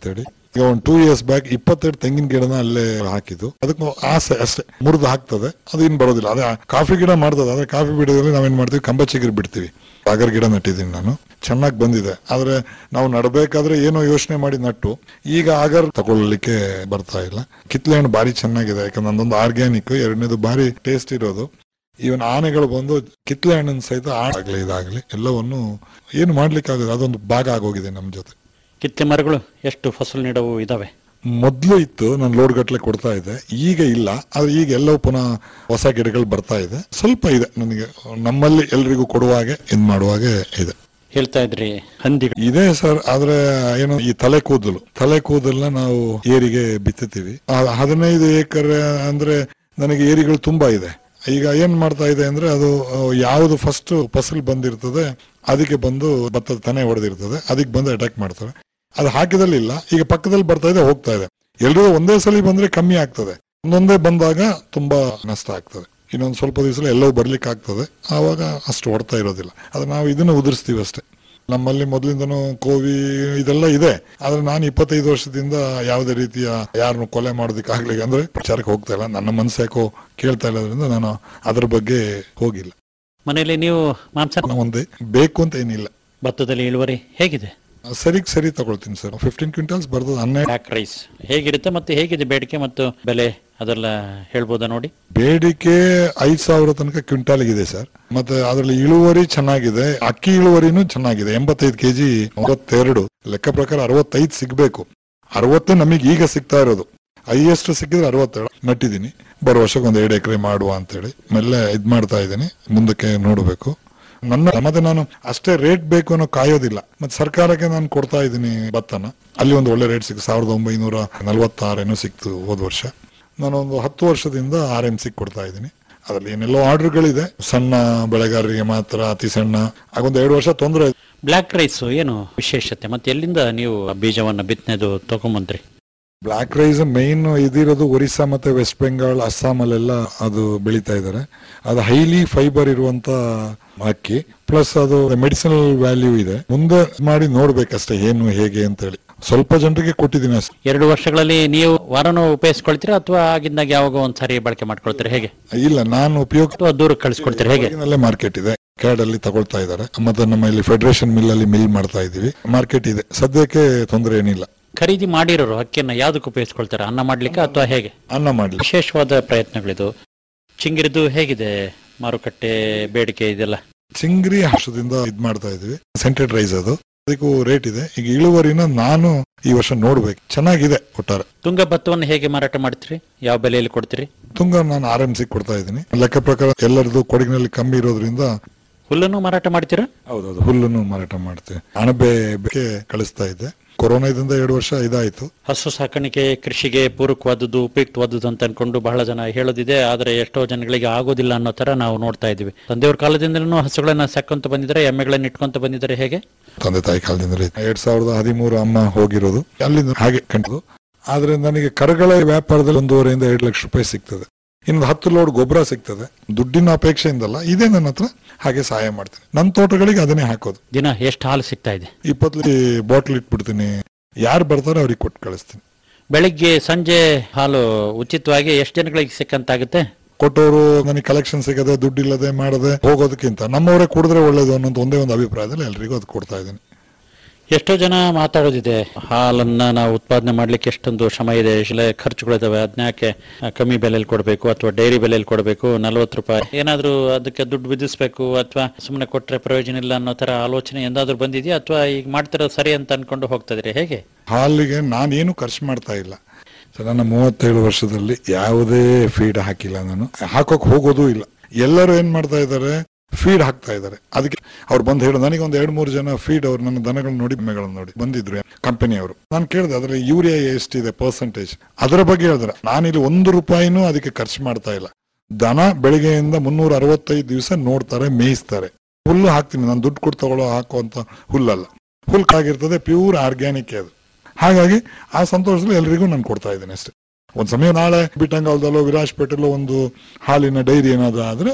ಈಗ ಒಂದು ಟೂ ಇಯರ್ಸ್ ಬ್ಯಾಕ್ ಇಪ್ಪತ್ತೆರಡು ತೆಂಗಿನ ಗಿಡನ ಅಲ್ಲೇ ಹಾಕಿದ್ದು ಅದಕ್ಕೆ ಆಸೆ ಅಷ್ಟೇ ಮುರಿದು ಹಾಕ್ತದೆ ಅದು ಇನ್ ಬರೋದಿಲ್ಲ ಅದೇ ಕಾಫಿ ಗಿಡ ಮಾಡ್ತದೆ ಆದ್ರೆ ಕಾಫಿ ಗಿಡದಲ್ಲಿ ನಾವೇನ್ ಮಾಡ್ತೀವಿ ಕಂಬ ಚಿಗುರು ಬಿಡ್ತೀವಿ ಅಗರ್ ಗಿಡ ನಟ್ಟಿದ್ದೀನಿ ನಾನು ಚೆನ್ನಾಗಿ ಬಂದಿದೆ ಆದ್ರೆ ನಾವು ನಡಬೇಕಾದ್ರೆ ಏನೋ ಯೋಚನೆ ಮಾಡಿ ನಟ್ಟು ಈಗ ಆಗರ್ ತಗೊಳ್ಳಿಕ್ಕೆ ಬರ್ತಾ ಇಲ್ಲ ಕಿತ್ಲೆ ಹಣ್ಣು ಬಾರಿ ಚೆನ್ನಾಗಿದೆ ಯಾಕಂದ್ರೆ ನಂದೊಂದು ಆರ್ಗ್ಯಾನಿಕ್ ಎರಡನೇದು ಬಾರಿ ಟೇಸ್ಟ್ ಇರೋದು ಇವನ್ ಆನೆಗಳು ಬಂದು ಕಿತ್ಲೆ ಹಣ್ಣಿನ ಸಹಿತ ಆಗ್ಲಿ ಇದಾಗ್ಲಿ ಎಲ್ಲವನ್ನು ಏನು ಮಾಡ್ಲಿಕ್ಕೆ ಆಗೋದು ಅದೊಂದು ಭಾಗ ಆಗೋಗಿದೆ ನಮ್ ಜೊತೆ ಕಿತ್ತೆ ಮರಗಳು ಎಷ್ಟು ಫಸಲು ನೀಡವು ಇದಾವೆ ಮೊದ್ಲು ಇತ್ತು ನಾನು ಲೋಡ್ ಗಟ್ಲೆ ಕೊಡ್ತಾ ಇದ್ದೆ ಈಗ ಇಲ್ಲ ಆದ್ರೆ ಈಗ ಎಲ್ಲವೂ ಪುನಃ ಹೊಸ ಗಿಡಗಳು ಬರ್ತಾ ಇದೆ ಸ್ವಲ್ಪ ಇದೆ ನನಗೆ ನಮ್ಮಲ್ಲಿ ಎಲ್ರಿಗೂ ಕೊಡುವಾಗೆ ಇದ್ ಮಾಡುವಾಗೆ ಇದೆ ಹೇಳ್ತಾ ಇದ್ರಿ ಹಂದಿ ಇದೆ ಸರ್ ಆದ್ರೆ ಏನು ಈ ತಲೆ ಕೂದಲು ತಲೆ ಕೂದಲನ್ನ ನಾವು ಏರಿಗೆ ಬಿತ್ತುತ್ತೀವಿ ಆ ಹದಿನೈದು ಏಕರ್ ಅಂದ್ರೆ ನನಗೆ ಏರಿಗಳು ತುಂಬಾ ಇದೆ ಈಗ ಏನ್ ಮಾಡ್ತಾ ಇದೆ ಅಂದ್ರೆ ಅದು ಆ, ಯಾವುದು ಫಸ್ಟ್ ಫಸಲ್ ಬಂದಿರ್ತದೆ ಅದಕ್ಕೆ ಬಂದು ಭತ್ತದ ತನೆ ಹೊಡೆದಿರ್ತದೆ ಅದಕ್ಕೆ ಬಂದು ಅಟ್ಯಾಕ್ ಮಾಡ್ತಾರೆ ಅದು ಹಾಕಿದಲ್ಲಿ ಇಲ್ಲ ಈಗ ಪಕ್ಕದಲ್ಲಿ ಬರ್ತಾ ಇದೆ ಹೋಗ್ತಾ ಇದೆ ಎಲ್ರಿಗೂ ಒಂದೇ ಸಲ ಬಂದ್ರೆ ಕಮ್ಮಿ ಆಗ್ತದೆ ಒಂದೊಂದೇ ಬಂದಾಗ ತುಂಬಾ ನಷ್ಟ ಆಗ್ತದೆ ಇನ್ನೊಂದು ಸ್ವಲ್ಪ ದಿವಸ ಎಲ್ಲವೂ ಬರ್ಲಿಕ್ಕೆ ಆಗ್ತದೆ ಆವಾಗ ಅಷ್ಟು ಹೊಡ್ತಾ ಇರೋದಿಲ್ಲ ಅದು ನಾವು ಇದನ್ನ ಉದುರಿಸ್ತೀವಿ ಅಷ್ಟೇ ನಮ್ಮಲ್ಲಿ ಮೊದಲಿಂದನೂ ಕೋವಿ ಇದೆಲ್ಲ ಇದೆ ಆದ್ರೆ ನಾನು ಇಪ್ಪತ್ತೈದು ವರ್ಷದಿಂದ ಯಾವುದೇ ರೀತಿಯ ಯಾರನ್ನು ಕೊಲೆ ಮಾಡೋದಕ್ಕಾಗ್ಲಿ ಅಂದ್ರೆ ಪ್ರಚಾರಕ್ಕೆ ಹೋಗ್ತಾ ಇಲ್ಲ ನನ್ನ ಮನಸ್ಸು ಯಾಕೋ ಕೇಳ್ತಾ ಇಲ್ಲದ್ರಿಂದ ನಾನು ಅದ್ರ ಬಗ್ಗೆ ಹೋಗಿಲ್ಲ ಮನೆಯಲ್ಲಿ ನೀವು ಮಾಂಸ ನಾನು ಒಂದೇ ಬೇಕು ಅಂತ ಏನಿಲ್ಲ ಭತ್ತದಲ್ಲಿ ಇಳುವರಿ ಹೇಗಿದೆ ಸರಿಗ್ ಸರಿ ತಗೊಳ್ತೀನಿ ಸರ್ ಫಿಫ್ಟೀನ್ ಕ್ವಿಂಟಲ್ಸ್ ಬರ್ತದೆ ಹನ್ನೆರಡು ಬ್ಯಾಕ್ ರೈಸ್ ಹೇಗಿರುತ್ತೆ ಮತ್ತೆ ಹೇಗಿದೆ ಬೇಡಿಕೆ ಮತ್ತು ಬೆಲೆ ಅದೆಲ್ಲ ಹೇಳ್ಬೋದಾ ನೋಡಿ ಬೇಡಿಕೆ ಐದ್ ಸಾವಿರ ತನಕ ಕ್ವಿಂಟಾಲ್ ಇದೆ ಸರ್ ಮತ್ತೆ ಅದರಲ್ಲಿ ಇಳುವರಿ ಚೆನ್ನಾಗಿದೆ ಅಕ್ಕಿ ಇಳುವರಿನೂ ಚೆನ್ನಾಗಿದೆ ಎಂಬತ್ತೈದು ಕೆಜಿ ಮೂವತ್ತೆರಡು ಲೆಕ್ಕ ಪ್ರಕಾರ ಅರವತ್ತೈದು ಸಿಗ್ಬೇಕು ಅರವತ್ತೇ ನಮಗೆ ಈಗ ಸಿಗ್ತಾ ಇರೋದು ಹೈಯೆಸ್ಟ್ ಸಿಕ್ಕಿದ್ರೆ ಅರವತ್ತೇಳು ನಟ್ಟಿದ್ದೀನಿ ಬರೋ ವರ್ಷಕ್ಕೆ ಒಂದು ಎರಡು ಎಕರೆ ಮಾಡುವ ಅಂತೇಳಿ ಮೆಲ್ಲೆ ಇದ್ ಮಾಡ್ತಾ ಇದ್ದೀನಿ ಮುಂದಕ್ಕೆ ನೋಡಬೇಕು ನನ್ನ ಮತ್ತೆ ನಾನು ಅಷ್ಟೇ ರೇಟ್ ಬೇಕು ಅನ್ನೋ ಕಾಯೋದಿಲ್ಲ ಮತ್ತೆ ಸರ್ಕಾರಕ್ಕೆ ನಾನು ಕೊಡ್ತಾ ಇದ್ದೀನಿ ಭತ್ತನ ಅಲ್ಲಿ ಒಂದು ಒಳ್ಳೆ ರೇಟ್ ಸಿಕ್ತು ಸಾವಿರದ ಒಂಬೈನೂರ ನಲವತ್ತಾರೇನೋ ಸಿಕ್ತು ಹೋದ ವರ್ಷ ನಾನು ಒಂದು ಹತ್ತು ವರ್ಷದಿಂದ ಆರ್ ಎಂ ಸಿ ಕೊಡ್ತಾ ಇದ್ದೀನಿ ಅದರಲ್ಲಿ ಏನೆಲ್ಲೋ ಆರ್ಡರ್ಗಳಿದೆ ಸಣ್ಣ ಬೆಳೆಗಾರರಿಗೆ ಮಾತ್ರ ಅತಿ ಸಣ್ಣ ಆಗೊಂದು ಎರಡು ವರ್ಷ ತೊಂದರೆ ಬ್ಲ್ಯಾಕ್ ರೈಸ್ ಏನು ವಿಶೇಷತೆ ಮತ್ತೆ ಎಲ್ಲಿಂದ ನೀವು ಆ ಬೀಜವನ್ನ ಬಿತ್ತನೆದು ತಗೊಂಬಂದ್ರಿ ಬ್ಲಾಕ್ ರೈಸ್ ಮೈನ್ ಇದಿರೋದು ಒರಿಸ್ಸಾ ಮತ್ತೆ ವೆಸ್ಟ್ ಬೆಂಗಾಲ್ ಅಸ್ಸಾಂ ಅಲ್ಲೆಲ್ಲ ಅದು ಬೆಳೀತಾ ಇದ್ದಾರೆ ಅದು ಹೈಲಿ ಫೈಬರ್ ಇರುವಂತ ಅಕ್ಕಿ ಪ್ಲಸ್ ಅದು ಮೆಡಿಸಿನಲ್ ವ್ಯಾಲ್ಯೂ ಇದೆ ಮುಂದೆ ಮಾಡಿ ನೋಡ್ಬೇಕಷ್ಟೇ ಏನು ಹೇಗೆ ಅಂತ ಹೇಳಿ ಸ್ವಲ್ಪ ಜನರಿಗೆ ಕೊಟ್ಟಿದ್ದೀನಿ ಅಷ್ಟೇ ಎರಡು ವರ್ಷಗಳಲ್ಲಿ ನೀವು ವಾರನೂ ಉಪಯೋಗಿಸ್ಕೊಳ್ತೀರಾ ಅಥವಾ ಆಗಿಂದಾಗ ಯಾವಾಗ ಒಂದ್ಸಾರಿ ಬಳಕೆ ಮಾಡ್ಕೊಳ್ತೀರಾ ಹೇಗೆ ಇಲ್ಲ ನಾನು ಉಪಯೋಗ ಅಥವಾ ದೂರ ಕಳಿಸ್ಕೊಡ್ತೀರಾ ಹೇಗೆ ಮಾರ್ಕೆಟ್ ಇದೆ ಕ್ಯಾಡ್ ಅಲ್ಲಿ ತಗೊಳ್ತಾ ಇದ್ದಾರೆ ಮತ್ತೆ ನಮ್ಮ ಇಲ್ಲಿ ಫೆಡರೇಷನ್ ಮಿಲ್ ಅಲ್ಲಿ ಮಿಲ್ ಮಾಡ್ತಾ ಇದೀವಿ ಮಾರ್ಕೆಟ್ ಇದೆ ಸದ್ಯಕ್ಕೆ ತೊಂದರೆ ಏನಿಲ್ಲ ಖರೀದಿ ಮಾಡಿರೋರು ಅಕ್ಕಿಯನ್ನ ಯಾವ್ದಕ್ಕೆ ಉಪಯೋಗಿಸ್ಕೊಳ್ತಾರೆ ಅನ್ನ ಮಾಡ್ಲಿಕ್ಕೆ ಅಥವಾ ಹೇಗೆ ಅನ್ನ ಮಾಡ್ಲಿ ವಿಶೇಷವಾದ ಪ್ರಯತ್ನಗಳಿದು ಚಿಂಗಿರಿದು ಹೇಗಿದೆ ಮಾರುಕಟ್ಟೆ ಬೇಡಿಕೆ ಇದೆಲ್ಲ ಚಿಂಗ್ರಿ ಹರ್ಷದಿಂದ ಇದ್ ಮಾಡ್ತಾ ಇದೀವಿ ಸೆಂಟೆಡ್ ರೈಸ್ ಅದು ಅದಕ್ಕೂ ರೇಟ್ ಇದೆ ಈಗ ಇಳುವರಿನ ನಾನು ಈ ವರ್ಷ ನೋಡ್ಬೇಕು ಚೆನ್ನಾಗಿದೆ ಒಟ್ಟಾರೆ ತುಂಗ ಭತ್ತವನ್ನು ಹೇಗೆ ಮಾರಾಟ ಮಾಡ್ತೀರಿ ಯಾವ ಬೆಲೆಯಲ್ಲಿ ಕೊಡ್ತೀರಿ ತುಂಗ ನಾನು ಆರ್ ಎಂ ಸಿ ಕೊಡ್ತಾ ಇದ್ದೀನಿ ಲೆಕ್ಕ ಪ್ರಕಾರ ಎಲ್ಲರದು ಕೊಡಗಿನಲ್ಲಿ ಕಮ್ಮಿ ಇರೋದ್ರಿಂದ ಹುಲ್ಲನ್ನು ಮಾರಾಟ ಮಾಡ್ತೀರಾ ಹೌದೌದು ಹುಲ್ಲನ್ನು ಮಾರಾಟ ಮಾಡ್ತೇವೆ ಅಣಬೆ ಬೇಕೆ ಕಳಿಸ್ತಾ ಇದ್ದೆ ಕೊರೋನಾ ಇದರಿಂದ ಎರಡು ವರ್ಷ ಇದಾಯ್ತು ಹಸು ಸಾಕಾಣಿಕೆ ಕೃಷಿಗೆ ಪೂರಕವಾದದ್ದು ಉಪಯುಕ್ತವಾದದ್ದು ಅಂತ ಅನ್ಕೊಂಡು ಬಹಳ ಜನ ಹೇಳೋದಿದೆ ಆದರೆ ಎಷ್ಟೋ ಜನಗಳಿಗೆ ಆಗೋದಿಲ್ಲ ಅನ್ನೋ ತರ ನಾವು ನೋಡ್ತಾ ಇದೀವಿ ತಂದೆಯವ್ರ ಕಾಲದಿಂದಲೂ ಹಸುಗಳನ್ನ ಸಾಕೊಂತ ಬಂದಿದ್ದಾರೆ ಎಮ್ಮೆಗಳನ್ನ ಇಟ್ಕೊಂತ ಬಂದಿದ್ದಾರೆ ಹೇಗೆ ತಂದೆ ತಾಯಿ ಕಾಲದಿಂದಲೇ ಎರಡ್ ಸಾವಿರದ ಹದಿಮೂರು ಅಮ್ಮ ಹೋಗಿರೋದು ಅಲ್ಲಿಂದ ಹಾಗೆ ಕಂಡು ಆದ್ರೆ ನನಗೆ ಕರಗಳ ವ್ಯಾಪಾರದಲ್ಲಿ ಒಂದೂವರೆಯಿಂದ ಎರಡು ಲಕ್ಷ ರೂಪಾಯಿ ಸಿಗ್ತದೆ ಇನ್ನು ಹತ್ತು ಲೋಡ್ ಗೊಬ್ಬರ ಸಿಗ್ತದೆ ದುಡ್ಡಿನ ಅಪೇಕ್ಷೆಯಿಂದಲ್ಲ ಇದೆ ನನ್ನ ಹತ್ರ ಹಾಗೆ ಸಹಾಯ ಮಾಡ್ತೀನಿ ನನ್ನ ತೋಟಗಳಿಗೆ ಅದನ್ನೇ ಹಾಕೋದು ದಿನ ಎಷ್ಟು ಹಾಲು ಸಿಗ್ತಾ ಇದೆ ಇಪ್ಪತ್ತು ಬಾಟ್ಲ್ ಇಟ್ಬಿಡ್ತೀನಿ ಯಾರು ಬರ್ತಾರೋ ಅವ್ರಿಗೆ ಕೊಟ್ಟು ಕಳಿಸ್ತೀನಿ ಬೆಳಿಗ್ಗೆ ಸಂಜೆ ಹಾಲು ಉಚಿತವಾಗಿ ಎಷ್ಟು ಜನಗಳಿಗೆ ಸಿಕ್ಕಂತಾಗುತ್ತೆ ಕೊಟ್ಟವರು ನನಗೆ ಕಲೆಕ್ಷನ್ ಸಿಗದೆ ದುಡ್ಡಿಲ್ಲದೆ ಮಾಡದೆ ಹೋಗೋದಕ್ಕಿಂತ ನಮ್ಮವರೇ ಕುಡಿದ್ರೆ ಒಳ್ಳೇದು ಅನ್ನೋದು ಒಂದೇ ಒಂದು ಅಭಿಪ್ರಾಯದಲ್ಲಿ ಎಲ್ರಿಗೂ ಅದು ಕೊಡ್ತಾ ಇದ್ದೀನಿ ಎಷ್ಟೋ ಜನ ಮಾತಾಡೋದಿದೆ ಹಾಲನ್ನ ನಾವು ಉತ್ಪಾದನೆ ಮಾಡ್ಲಿಕ್ಕೆ ಎಷ್ಟೊಂದು ಶ್ರಮ ಇದೆ ಇಷ್ಟೆಲ್ಲ ಖರ್ಚುಗಳಿದಾವೆ ಅದನ್ಯಾಕೆ ಕಮ್ಮಿ ಬೆಲೆಯಲ್ಲಿ ಕೊಡಬೇಕು ಅಥವಾ ಡೈರಿ ಬೆಲೆಯಲ್ಲಿ ಕೊಡಬೇಕು ನಲ್ವತ್ತು ರೂಪಾಯಿ ಏನಾದ್ರೂ ಅದಕ್ಕೆ ದುಡ್ಡು ವಿಧಿಸ್ಬೇಕು ಅಥವಾ ಸುಮ್ಮನೆ ಕೊಟ್ರೆ ಪ್ರಯೋಜನ ಇಲ್ಲ ಅನ್ನೋ ತರ ಆಲೋಚನೆ ಎಂದಾದ್ರೂ ಬಂದಿದೆಯಾ ಅಥವಾ ಈಗ ಮಾಡ್ತಿರೋದು ಸರಿ ಅಂತ ಅನ್ಕೊಂಡು ಹೋಗ್ತಾ ಇದ್ರಿ ಹೇಗೆ ಹಾಲಿಗೆ ನಾನೇನು ಖರ್ಚು ಮಾಡ್ತಾ ಇಲ್ಲ ಸೊ ನನ್ನ ಮೂವತ್ತೇಳು ವರ್ಷದಲ್ಲಿ ಯಾವುದೇ ಫೀಡ್ ಹಾಕಿಲ್ಲ ನಾನು ಹಾಕೋಕ್ ಹೋಗೋದೂ ಇಲ್ಲ ಎಲ್ಲರೂ ಏನ್ ಮಾಡ್ತಾ ಇದ್ದಾರೆ ಫೀಡ್ ಹಾಕ್ತಾ ಇದ್ದಾರೆ ಅದಕ್ಕೆ ಅವ್ರು ಬಂದು ಹೇಳು ನನಗೆ ಒಂದು ಎರಡು ಮೂರು ಜನ ಫೀಡ್ ಅವ್ರು ನನ್ನ ದನಗಳನ್ನ ನೋಡಿ ಎಮ್ಮೆಗಳನ್ನ ನೋಡಿ ಬಂದಿದ್ರು ಕಂಪನಿಯವರು ನಾನು ಕೇಳಿದೆ ಅದರಲ್ಲಿ ಯೂರಿಯಾ ಎಷ್ಟಿದೆ ಪರ್ಸೆಂಟೇಜ್ ಅದರ ಬಗ್ಗೆ ಹೇಳಿದ್ರೆ ನಾನಿಲ್ಲಿ ಒಂದು ರೂಪಾಯಿನೂ ಅದಕ್ಕೆ ಖರ್ಚು ಮಾಡ್ತಾ ಇಲ್ಲ ದನ ಬೆಳಿಗ್ಗೆಯಿಂದ ಮುನ್ನೂರ ಅರವತ್ತೈದು ದಿವಸ ನೋಡ್ತಾರೆ ಮೇಯಿಸ್ತಾರೆ ಹುಲ್ಲು ಹಾಕ್ತೀನಿ ನಾನು ದುಡ್ಡು ಕೊಟ್ಟು ತಗೊಳ್ಳೋ ಹಾಕುವಂತ ಹುಲ್ಲಲ್ಲ ಹುಲ್ ಆಗಿರ್ತದೆ ಪ್ಯೂರ್ ಆರ್ಗ್ಯಾನಿಕ್ ಅದು ಹಾಗಾಗಿ ಆ ಸಂತೋಷದಲ್ಲಿ ಎಲ್ರಿಗೂ ನಾನು ಕೊಡ್ತಾ ಇದ್ದೀನಿ ಅಷ್ಟೇ ಒಂದ್ ಸಮಯ ನಾಳೆ ಬಿಟ್ಟಂಗಾಲದಲ್ಲೋ ವಿರಾಜ್ಪೇಟೆಲ್ಲೋ ಒಂದು ಹಾಲಿನ ಡೈರಿ ಏನಾದ್ರು ಆದ್ರೆ